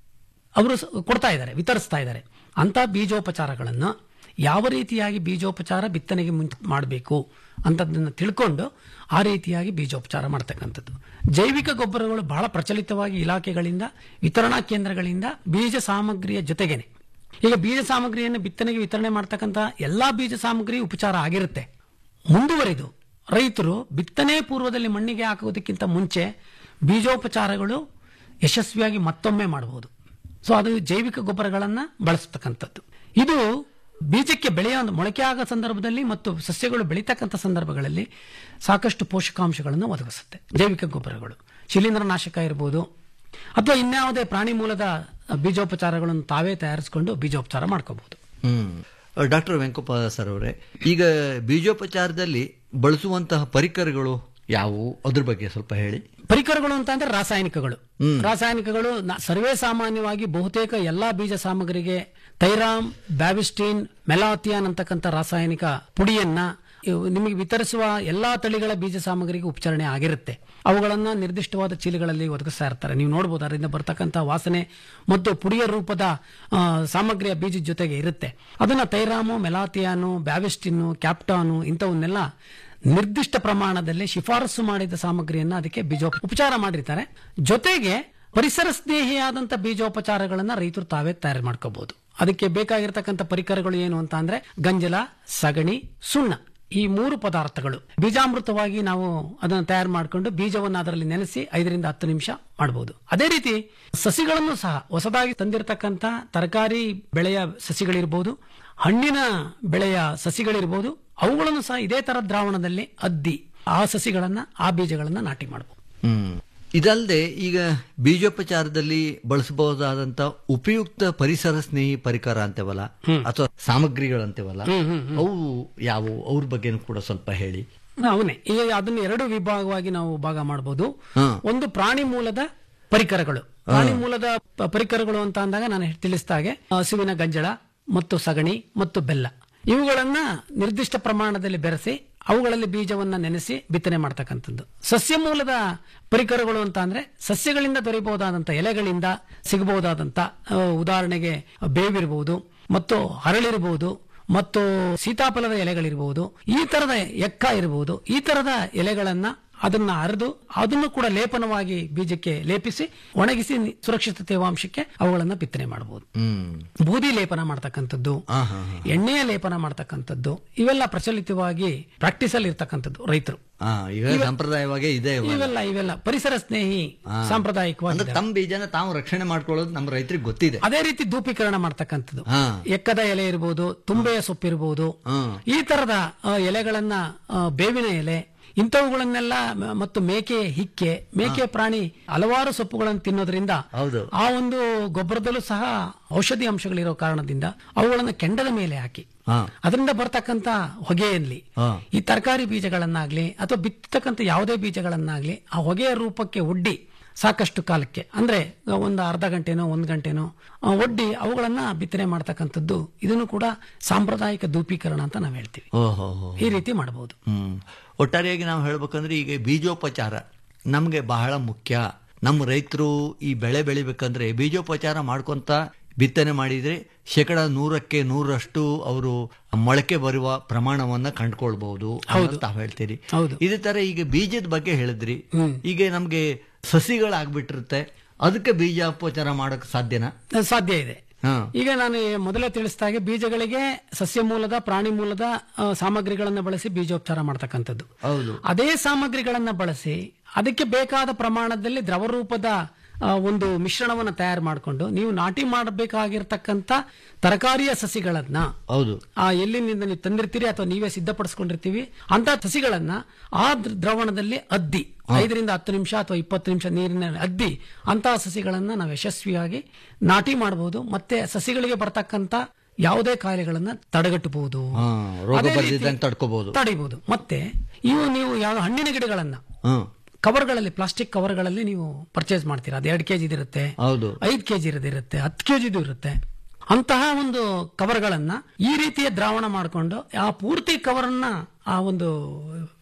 [SPEAKER 8] ಅವರು ಸ- ಕೊಡ್ತಾ ಇದ್ದಾರೆ ವಿತರಿಸ್ತಾ ಇದ್ದಾರೆ ಅಂತ ಬೀಜೋಪಚಾರಗಳನ್ನು ಯಾವ ರೀತಿಯಾಗಿ ಬೀಜೋಪಚಾರ ಬಿತ್ತನೆಗೆ ಮುಂಚೆ ಮಾಡಬೇಕು ಅಂತದನ್ನು ತಿಳ್ಕೊಂಡು ಆ ರೀತಿಯಾಗಿ ಬೀಜೋಪಚಾರ ಮಾಡ್ತಕ್ಕಂಥದ್ದು ಜೈವಿಕ ಗೊಬ್ಬರಗಳು ಬಹಳ ಪ್ರಚಲಿತವಾಗಿ ಇಲಾಖೆಗಳಿಂದ ವಿತರಣಾ ಕೇಂದ್ರಗಳಿಂದ ಬೀಜ ಸಾಮಗ್ರಿಯ ಜೊತೆಗೇನೆ ಈಗ ಬೀಜ ಸಾಮಗ್ರಿಯನ್ನು ಬಿತ್ತನೆಗೆ ವಿತರಣೆ ಮಾಡ್ತಕ್ಕಂಥ ಎಲ್ಲಾ ಬೀಜ ಸಾಮಗ್ರಿ ಉಪಚಾರ ಆಗಿರುತ್ತೆ ಮುಂದುವರಿದು ರೈತರು ಬಿತ್ತನೆ ಪೂರ್ವದಲ್ಲಿ ಮಣ್ಣಿಗೆ ಹಾಕುವುದಕ್ಕಿಂತ ಮುಂಚೆ ಬೀಜೋಪಚಾರಗಳು ಯಶಸ್ವಿಯಾಗಿ ಮತ್ತೊಮ್ಮೆ ಮಾಡಬಹುದು ಸೊ ಅದು ಜೈವಿಕ ಗೊಬ್ಬರಗಳನ್ನ ಬಳಸತಕ್ಕಂಥದ್ದು ಇದು ಬೀಜಕ್ಕೆ ಬೆಳೆಯ ಒಂದು ಮೊಳಕೆ ಆಗೋ ಸಂದರ್ಭದಲ್ಲಿ ಮತ್ತು ಸಸ್ಯಗಳು ಬೆಳೀತಕ್ಕಂಥ ಸಂದರ್ಭಗಳಲ್ಲಿ ಸಾಕಷ್ಟು ಪೋಷಕಾಂಶಗಳನ್ನು ಒದಗಿಸುತ್ತೆ ಜೈವಿಕ ಗೊಬ್ಬರಗಳು ಶಿಲೀಂಧ್ರನಾಶಕ ಇರ್ಬೋದು ಅಥವಾ ಇನ್ಯಾವುದೇ ಪ್ರಾಣಿ ಮೂಲದ ಬೀಜೋಪಚಾರಗಳನ್ನು ತಾವೇ ತಯಾರಿಸಿಕೊಂಡು ಬೀಜೋಪಚಾರ ಮಾಡ್ಕೋಬಹುದು
[SPEAKER 7] ಹ್ಮ್ ಡಾಕ್ಟರ್ ವೆಂಕಪ್ಪ ಸರ್ ಅವರೇ ಈಗ ಬೀಜೋಪಚಾರದಲ್ಲಿ ಬಳಸುವಂತಹ ಪರಿಕರಗಳು ಯಾವುವು ಅದ್ರ ಬಗ್ಗೆ ಸ್ವಲ್ಪ ಹೇಳಿ
[SPEAKER 8] ಪರಿಕರಗಳು ಅಂತ ಅಂದ್ರೆ ರಾಸಾಯನಿಕಗಳು ರಾಸಾಯನಿಕಗಳು ನ- ಸರ್ವೇ ಸಾಮಾನ್ಯವಾಗಿ ಬಹುತೇಕ ಎಲ್ಲಾ ಬೀಜ ಸಾಮಗ್ರಿಗೆ ತೈರಾಮ್ ಬ್ಯಾವಿಸ್ಟಿನ್ ಮೆಲಾಥಿಯಾನ್ ಅಂತಕ್ಕಂಥ ರಾಸಾಯನಿಕ ಪುಡಿಯನ್ನ ಇವು ನಿಮಗೆ ವಿತರಿಸುವ ಎಲ್ಲಾ ತಳಿಗಳ ಬೀಜ ಸಾಮಗ್ರಿಗೆ ಉಪಚರಣೆ ಆಗಿರುತ್ತೆ ಅವುಗಳನ್ನ ನಿರ್ದಿಷ್ಟವಾದ ಚೀಲಗಳಲ್ಲಿ ಒದಗಿಸ್ತಾ ಇರ್ತಾರೆ ನೀವು ನೋಡಬಹುದು ಅದರಿಂದ ಬರ್ತಕ್ಕಂಥ ವಾಸನೆ ಮತ್ತು ಪುಡಿಯ ರೂಪದ ಆ, ಸಾಮಗ್ರಿಯ ಬೀಜದ ಜೊತೆಗೆ ಇರುತ್ತೆ ಅದನ್ನ ತೈರಾಮು ಮೆಲಾಥಿಯಾನು ಬ್ಯಾವಿಸ್ಟಿನ್ನು ಕ್ಯಾಪ್ಟಾನು ಇಂಥವನ್ನೆಲ್ಲ ನಿರ್ದಿಷ್ಟ ಪ್ರಮಾಣದಲ್ಲಿ ಶಿಫಾರಸು ಮಾಡಿದ ಸಾಮಗ್ರಿಯನ್ನ ಅದಕ್ಕೆ ಬೀಜೋಪ ಉಪಚಾರ ಮಾಡಿರ್ತಾರೆ ಜೊತೆಗೆ ಪರಿಸರ ಸ್ನೇಹಿಯಾದಂತ ಬೀಜೋಪಚಾರಗಳನ್ನ ರೈತರು ತಾವೇ ತಯಾರು ಮಾಡ್ಕೋಬಹುದು ಅದಕ್ಕೆ ಬೇಕಾಗಿರ್ತಕ್ಕಂಥ ಪರಿಕರಗಳು ಏನು ಅಂತ ಅಂದ್ರೆ ಗಂಜಲ ಸಗಣಿ ಸುಣ್ಣ ಈ ಮೂರು ಪದಾರ್ಥಗಳು ಬೀಜಾಮೃತವಾಗಿ ನಾವು ಅದನ್ನು ತಯಾರು ಮಾಡಿಕೊಂಡು ಬೀಜವನ್ನು ಅದರಲ್ಲಿ ನೆನೆಸಿ ಐದರಿಂದ ಹತ್ತು ನಿಮಿಷ ಮಾಡಬಹುದು ಅದೇ ರೀತಿ ಸಸಿಗಳನ್ನು ಸಹ ಹೊಸದಾಗಿ ತಂದಿರತಕ್ಕಂಥ ತರಕಾರಿ ಬೆಳೆಯ ಸಸಿಗಳಿರ್ಬೋದು ಹಣ್ಣಿನ ಬೆಳೆಯ ಸಸಿಗಳಿರ್ಬೋದು ಅವುಗಳನ್ನು ಸಹ ಇದೇ ತರ ದ್ರಾವಣದಲ್ಲಿ ಅದ್ದಿ ಆ ಸಸಿಗಳನ್ನ ಆ ಬೀಜಗಳನ್ನ ನಾಟಿ ಮಾಡಬಹುದು
[SPEAKER 7] ಹ್ಮ್ ಇದಲ್ಲದೆ ಈಗ ಬೀಜೋಪಚಾರದಲ್ಲಿ ಬಳಸಬಹುದಾದಂತ ಉಪಯುಕ್ತ ಪರಿಸರ ಸ್ನೇಹಿ ಪರಿಕರ ಅಂತೇವಲ್ಲ ಅಥವಾ ಸಾಮಗ್ರಿಗಳಂತೇವಲ್ಲ ಅವು ಯಾವುವು ಅವ್ರ ಬಗ್ಗೆನೂ ಕೂಡ ಸ್ವಲ್ಪ ಹೇಳಿ
[SPEAKER 8] ಅವನೇ ಈಗ ಅದನ್ನ ಎರಡು ವಿಭಾಗವಾಗಿ ನಾವು ಭಾಗ ಮಾಡಬಹುದು
[SPEAKER 7] ಹಾ.
[SPEAKER 8] ಒಂದು ಪ್ರಾಣಿ ಮೂಲದ ಪರಿಕರಗಳು ಪ್ರಾಣಿ ಮೂಲದ ಪ- ಪರಿಕರಗಳು ಅಂತ ಅಂದಾಗ ನಾನು ತಿಳಿಸಿದ ಹಾಗೆ ಹಸುವಿನ ಗಂಜಳ ಮತ್ತು ಸಗಣಿ ಮತ್ತು ಬೆಲ್ಲ ಇವುಗಳನ್ನ ನಿರ್ದಿಷ್ಟ ಪ್ರಮಾಣದಲ್ಲಿ ಬೆರೆಸಿ ಅವುಗಳಲ್ಲಿ ಬೀಜವನ್ನ ನೆನೆಸಿ ಬಿತ್ತನೆ ಮಾಡ್ತಕ್ಕಂಥದ್ದು ಸಸ್ಯ ಮೂಲದ ಪರಿಕರಗಳು ಅಂತ ಅಂದ್ರೆ ಸಸ್ಯಗಳಿಂದ ದೊರೆಯಬಹುದಾದಂತ ಎಲೆಗಳಿಂದ ಸಿಗಬಹುದಾದಂತ ಆ, ಉದಾಹರಣೆಗೆ ಬೇವಿರಬಹುದು ಮತ್ತು ಹರಳಿರಬಹುದು ಮತ್ತು ಸೀತಾಫಲದ ಎಲೆಗಳಿರಬಹುದು ಈ ತರದ ಎಕ್ಕ ಇರಬಹುದು ಈ ತರದ ಎಲೆಗಳನ್ನ ಅದನ್ನ ಅರೆದು ಅದನ್ನು ಕೂಡ ಲೇಪನವಾಗಿ ಬೀಜಕ್ಕೆ ಲೇಪಿಸಿ ಒಣಗಿಸಿ ನಿ- ಸುರಕ್ಷಿತ ತೇವಾಂಶಕ್ಕೆ ಅವುಗಳನ್ನ ಬಿತ್ತನೆ ಮಾಡಬಹುದು
[SPEAKER 7] ಹ್ಮ್
[SPEAKER 8] ಬೂದಿ ಲೇಪನ ಮಾಡ್ತಕ್ಕಂಥದ್ದು
[SPEAKER 7] ಆ, ಹಾ, ಹಾ.
[SPEAKER 8] ಎಣ್ಣೆಯ ಲೇಪನ ಮಾಡ್ತಕ್ಕಂಥದ್ದು ಇವೆಲ್ಲ ಪ್ರಚಲಿತವಾಗಿ ಪ್ರಾಕ್ಟೀಸ್ ಅಲ್ಲಿ ಇರ್ತಕ್ಕಂಥದ್ದು ರೈತರು
[SPEAKER 7] ಆ, ಈಗ ಸಂಪ್ರದಾಯವಾಗೇ ಇದೆ ಇವಾಗ.
[SPEAKER 8] ಇವೆಲ್ಲ ಇವೆಲ್ಲ ಪರಿಸರ ಸ್ನೇಹಿ
[SPEAKER 7] ಆ.
[SPEAKER 8] ಸಾಂಪ್ರದಾಯಿಕವಾಗಿ
[SPEAKER 7] ಅಂದ್ರೆ ತಮ್ಮ ಬೀಜನ ತಾವು ರಕ್ಷಣೆ ಮಾಡ್ಕೊಳ್ಳೋದು ನಮ್ಮ ರೈತರಿಗೆ ಗೊತ್ತಿದೆ
[SPEAKER 8] ಅದೇ ರೀತಿ ಧೂಪೀಕರಣ ಮಾಡ್ತಕ್ಕಂಥದ್ದು
[SPEAKER 7] ಹಾ.
[SPEAKER 8] ಎಕ್ಕದ ಎಲೆ ಇರಬಹುದು ತುಂಬೆಯ ಸೊಪ್ಪು ಇರಬಹುದು
[SPEAKER 7] ಹಾ.
[SPEAKER 8] ಈ ತರದ ಆ, ಎಲೆಗಳನ್ನ ಆ, ಬೇವಿನ ಎಲೆ ಇಂಥವುಗಳನ್ನೆಲ್ಲ ಮ- ಮತ್ತು ಮೇಕೆ ಹಿಕ್ಕೆ ಮೇಕೆ ಪ್ರಾಣಿ ಹಲವಾರು ಸೊಪ್ಪುಗಳನ್ನು ತಿನ್ನೋದ್ರಿಂದ
[SPEAKER 7] ಹೌದು.
[SPEAKER 8] ಆ ಒಂದು ಗೊಬ್ಬರದಲ್ಲೂ ಸಹ ಔಷಧಿ ಅಂಶಗಳಿರೋ ಕಾರಣದಿಂದ ಅವುಗಳನ್ನು ಕೆಂಡದ ಮೇಲೆ ಹಾಕಿ
[SPEAKER 7] ಹಾ.
[SPEAKER 8] ಅದರಿಂದ ಬರ್ತಕ್ಕಂತ ಹೊಗೆಯಲ್ಲಿ
[SPEAKER 7] ಹಾ.
[SPEAKER 8] ಈ ತರಕಾರಿ ಬೀಜಗಳನ್ನಾಗ್ಲಿ ಅಥವಾ ಬಿತ್ತಕ್ಕಂತ ಯಾವುದೇ ಬೀಜಗಳನ್ನಾಗ್ಲಿ ಆ ಹೊಗೆಯ ರೂಪಕ್ಕೆ ಒಡ್ಡಿ ಸಾಕಷ್ಟು ಕಾಲಕ್ಕೆ ಅಂದ್ರೆ ಒಂದು ಅರ್ಧ ಗಂಟೆನೋ ಒಂದು ಗಂಟೆನೋ ಆ, ಒಡ್ಡಿ ಅವುಗಳನ್ನ ಬಿತ್ತನೆ ಮಾಡ್ತಕ್ಕಂಥದ್ದು ಇದನ್ನು ಕೂಡ ಸಾಂಪ್ರದಾಯಿಕ ಧೂಪೀಕರಣ ಅಂತ ನಾವು ಹೇಳ್ತೀವಿ
[SPEAKER 7] ಓಹೋ
[SPEAKER 8] ಈ ರೀತಿ ಮಾಡಬಹುದು
[SPEAKER 7] ಹ್ಮ್ ಒಟ್ಟಾರೆಯಾಗಿ ನಾವು ಹೇಳ್ಬೇಕಂದ್ರೆ ಈಗ ಬೀಜೋಪಚಾರ ನಮಗೆ ಬಹಳ ಮುಖ್ಯ ನಮ್ಮ ರೈತರು ಈ ಬೆಳೆ ಬೆಳಿಬೇಕಂದ್ರೆ ಬೀಜೋಪಚಾರ ಮಾಡ್ಕೊಂತ ಬಿತ್ತನೆ ಮಾಡಿದ್ರೆ ಶೇಕಡ ನೂರಕ್ಕೆ ನೂರಷ್ಟು ಅವರು ಮೊಳಕೆ ಬರುವ ಪ್ರಮಾಣವನ್ನ ಕಂಡುಕೊಳ್ಬಹುದು ತಾವ್ ಹೇಳ್ತೀರಿ
[SPEAKER 8] ಹೌದು.
[SPEAKER 7] ಇದೇ ತರ ಈಗ ಬೀಜದ ಬಗ್ಗೆ ಹೇಳಿದ್ರಿ ಈಗ ನಮ್ಗೆ ಸಸಿಗಳಾಗ್ಬಿಟ್ಟಿರುತ್ತೆ ಅದಕ್ಕೆ ಬೀಜೋಪಚಾರ ಮಾಡಕ್ ಸಾಧ್ಯನಾ
[SPEAKER 8] ಅದು ಸಾಧ್ಯ ಇದೆ
[SPEAKER 7] ಹಾ
[SPEAKER 8] ಈಗ ನಾನು ಮೊದಲೇ ತಿಳಿಸಿದ ಹಾಗೆ ಬೀಜಗಳಿಗೆ ಸಸ್ಯ ಮೂಲದ ಪ್ರಾಣಿ ಮೂಲದ ಆ, ಸಾಮಗ್ರಿಗಳನ್ನ ಬಳಸಿ ಬೀಜೋಪಚಾರ ಮಾಡ್ತಕ್ಕಂಥದ್ದು
[SPEAKER 7] ಹೌದು
[SPEAKER 8] ಅದೇ ಸಾಮಗ್ರಿಗಳನ್ನ ಬಳಸಿ ಅದಕ್ಕೆ ಬೇಕಾದ ಪ್ರಮಾಣದಲ್ಲಿ ದ್ರವ ರೂಪದ ಆ, ಒಂದು ಮಿಶ್ರಣವನ್ನು ತಯಾರು ಮಾಡಿಕೊಂಡು ನೀವು ನಾಟಿ ಮಾಡಬೇಕಾಗಿರ್ತಕ್ಕಂಥ ತರಕಾರಿಯ ಸಸಿಗಳನ್ನ
[SPEAKER 7] ಹೌದು
[SPEAKER 8] ಆ ಎಲ್ಲಿನಿಂದ ನೀವು ತಂದಿರ್ತೀರಿ ಅಥವಾ ನೀವೇ ಸಿದ್ಧಪಡಿಸ್ಕೊಂಡಿರ್ತೀವಿ ಅಂತ ಸಸಿಗಳನ್ನ ಆ ದ್ರ- ದ್ರವಣದಲ್ಲಿ ಅದ್ದಿ ಐದರಿಂದ ಹತ್ತು ನಿಮಿಷ ಅಥವಾ ಇಪ್ಪತ್ತು ನಿಮಿಷ ನೀರಿನಲ್ಲಿ ಅದ್ದಿ ಅಂತಹ ಸಸಿಗಳನ್ನ ನಾವು ಯಶಸ್ವಿಯಾಗಿ ನಾಟಿ ಮಾಡಬಹುದು ಮತ್ತೆ ಸಸಿಗಳಿಗೆ ಬರ್ತಕ್ಕಂಥ ಯಾವುದೇ ಕಾಯಿಲೆಗಳನ್ನ ತಡೆಗಟ್ಟಬಹುದು
[SPEAKER 7] ಹಾ, ರೋಗ
[SPEAKER 8] ಅದೇ ರೀತಿ
[SPEAKER 7] ಬರ್ದಿದ್ದಂಗೆ ತಡ್ಕೋಬಹುದು
[SPEAKER 8] ತಡೆಯಬಹುದು ಮತ್ತೆ ಇವು ನೀವು ಯಾವ ಹಣ್ಣಿನ ಗಿಡಗಳನ್ನ
[SPEAKER 7] ಹ್ಮ್
[SPEAKER 8] ಕವರ್ಗಳಲ್ಲಿ ಪ್ಲಾಸ್ಟಿಕ್ ಕವರ್ಗಳಲ್ಲಿ ನೀವು ಪರ್ಚೇಸ್ ಮಾಡ್ತೀರಾ ಅದು ಎರಡು ಕೆಜಿ ಇರುತ್ತೆ
[SPEAKER 7] ಹೌದು
[SPEAKER 8] ಐದು ಕೆಜಿ ಇರುತ್ತೆ ಹತ್ತು ಕೆಜಿದು ಇರುತ್ತೆ ಅಂತಹ ಒಂದು ಕವರ್ಗಳನ್ನ ಈ ರೀತಿಯ ದ್ರಾವಣ ಮಾಡಿಕೊಂಡು ಆ ಪೂರ್ತಿ ಕವರನ್ನ ಆ ಒಂದು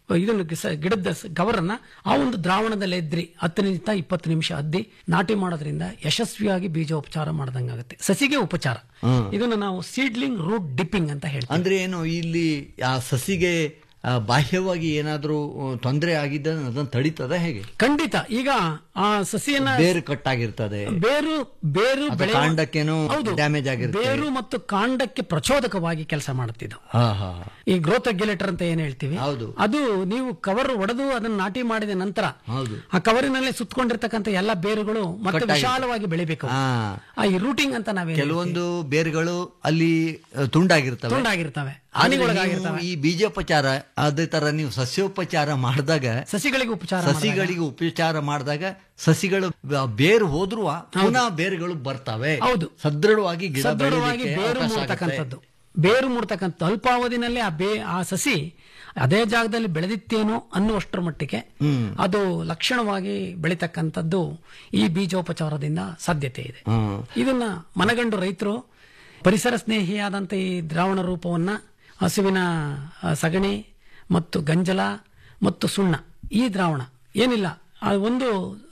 [SPEAKER 8] ಇದನ್ನು ಗಿಸ- ಗಿಡದ ಸ- ಗವರನ್ನ ಆ ಒಂದು ದ್ರಾವಣದಲ್ಲಿ ಎದ್ರಿ ಹತ್ತರಿಂದ ಇಪ್ಪತ್ತು ನಿಮಿಷ ಅದ್ದಿ ನಾಟಿ ಮಾಡೋದ್ರಿಂದ ಯಶಸ್ವಿಯಾಗಿ ಬೀಜೋಪಚಾರ ಮಾಡ್ದಂಗಾಗುತ್ತೆ ಸಸಿಗೆ ಉಪಚಾರ ಇದನ್ನು ನಾವು ಸೀಡ್ಲಿಂಗ್ ರೂಟ್ ಡಿಪ್ಪಿಂಗ್ ಅಂತ ಹೇಳ್ತೀವಿ
[SPEAKER 7] ಅಂದ್ರೆ ಏನು ಇಲ್ಲಿ ಆ ಸಸಿಗೆ ಆ, ಬಾಹ್ಯವಾಗಿ ಏನಾದ್ರೂ ತೊಂದರೆ ಆಗಿದ್ದ ಅದನ್ನು ತಡೀತದ ಹೇಗೆ
[SPEAKER 8] ಖಂಡಿತ ಈಗ ಆ ಸಸಿಯನ್ನ
[SPEAKER 7] ಬೇರು ಕಟ್ಟಾಗಿರ್ತದೆ
[SPEAKER 8] ಬೇರು ಬೇರು
[SPEAKER 7] ಅಥವಾ
[SPEAKER 8] ಬೆಳೆಯುವ-
[SPEAKER 7] ಕಾಂಡಕ್ಕೇನೋ
[SPEAKER 8] ಹೌದು.
[SPEAKER 7] ಡ್ಯಾಮೇಜ್ ಆಗಿರುತ್ತೆ
[SPEAKER 8] ಬೇರು ಮತ್ತು ಕಾಂಡಕ್ಕೆ ಪ್ರಚೋದಕವಾಗಿ ಕೆಲಸ ಮಾಡುತ್ತಿದ್ದು
[SPEAKER 7] ಹಾ ಹಾ
[SPEAKER 8] ಈ ಗ್ರೋತ್ ರೆಗ್ಯುಲೇಟರ್ ಅಂತ ಏನ್ ಹೇಳ್ತೀವಿ
[SPEAKER 7] ಹೌದು.
[SPEAKER 8] ಅದು ನೀವು ಕವರ್ ಒಡೆದು ಅದನ್ನ ನಾಟಿ ಮಾಡಿದ ನಂತರ
[SPEAKER 7] ಹೌದು.
[SPEAKER 8] ಆ ಕವರಿನಲ್ಲೇ ಸುತ್ತಕೊಂಡಿರ್ತಕ್ಕಂಥ ಎಲ್ಲ ಬೇರುಗಳು ಮತ್ತೆ
[SPEAKER 7] ಕಟ್ಟಾಗಿ-
[SPEAKER 8] ವಿಶಾಲವಾಗಿ ಬೆಳಿಬೇಕು
[SPEAKER 7] ಹಾ.
[SPEAKER 8] ಆ ಈ ರೂಟಿಂಗ್ ಅಂತ ನಾವೇ
[SPEAKER 7] ಕೆಲವೊಂದು ಬೇರುಗಳು ಅಲ್ಲಿ ಆ, ತುಂಡಾಗಿರ್ತವೆ
[SPEAKER 8] ತುಂಡಾಗಿರ್ತವೆ
[SPEAKER 7] ಆದ್ರೆ
[SPEAKER 8] ಹಾನಿಗೊಳಗಾಗಿರ್ತವೆ
[SPEAKER 7] ನೀವು ಈ ಬೀಜೋಪಚಾರ ಅದೇ ತರ ನೀವು ಸಸ್ಯೋಪಚಾರ ಮಾಡಿದಾಗ
[SPEAKER 8] ಸಸಿಗಳಿಗೆ ಉಪಚಾರ
[SPEAKER 7] ಸಸಿಗಳಿಗೆ ಉಪಚಾರ ಮಾಡಿದಾಗ ಸಸಿಗಳು ಬ- ಬೇರು ಹೋದ್ರು ಪುನಃ ಬೇರುಗಳು ಬರ್ತವೆ
[SPEAKER 8] ಹೌದು.
[SPEAKER 7] ಸದೃಢವಾಗಿ ಗಿಡ
[SPEAKER 8] ಸದೃಢವಾಗಿ
[SPEAKER 7] ಬೆಳೀಲಿಕ್ಕೆ
[SPEAKER 8] ಬೇರು
[SPEAKER 7] ಅವಕಾಶ
[SPEAKER 8] ಮೂಡ್ತಕ್ಕಂಥದ್ದು
[SPEAKER 7] ಆಗುತ್ತೆ.
[SPEAKER 8] ಬೇರು ಮೂಡ್ತಕ್ಕಂಥ ಅಲ್ಪಾವಧಿನಲ್ಲಿ ಆ ಬೇ ಆ ಸಸಿ ಅದೇ ಜಾಗದಲ್ಲಿ ಬೆಳೆದಿತ್ತೇನೋ ಅನ್ನುವಷ್ಟರ ಮಟ್ಟಿಗೆ ಅದು ಲಕ್ಷಣವಾಗಿ ಬೆಳಿತಕ್ಕಂಥದ್ದು ಈ ಬೀಜೋಪಚಾರದಿಂದ ಸಾಧ್ಯತೆ ಇದೆ
[SPEAKER 7] ಹ್ಮ್.
[SPEAKER 8] ಇದನ್ನ ಮನಗಂಡು ರೈತರು ಪರಿಸರ ಸ್ನೇಹಿಯಾದಂಥ ಈ ದ್ರಾವಣ ರೂಪವನ್ನ ಹಸುವಿನ ಆ, ಸಗಣಿ ಮತ್ತು ಗಂಜಲ ಮತ್ತು ಸುಣ್ಣ ಈ ದ್ರಾವಣ ಏನಿಲ್ಲ ಆ ಒಂದು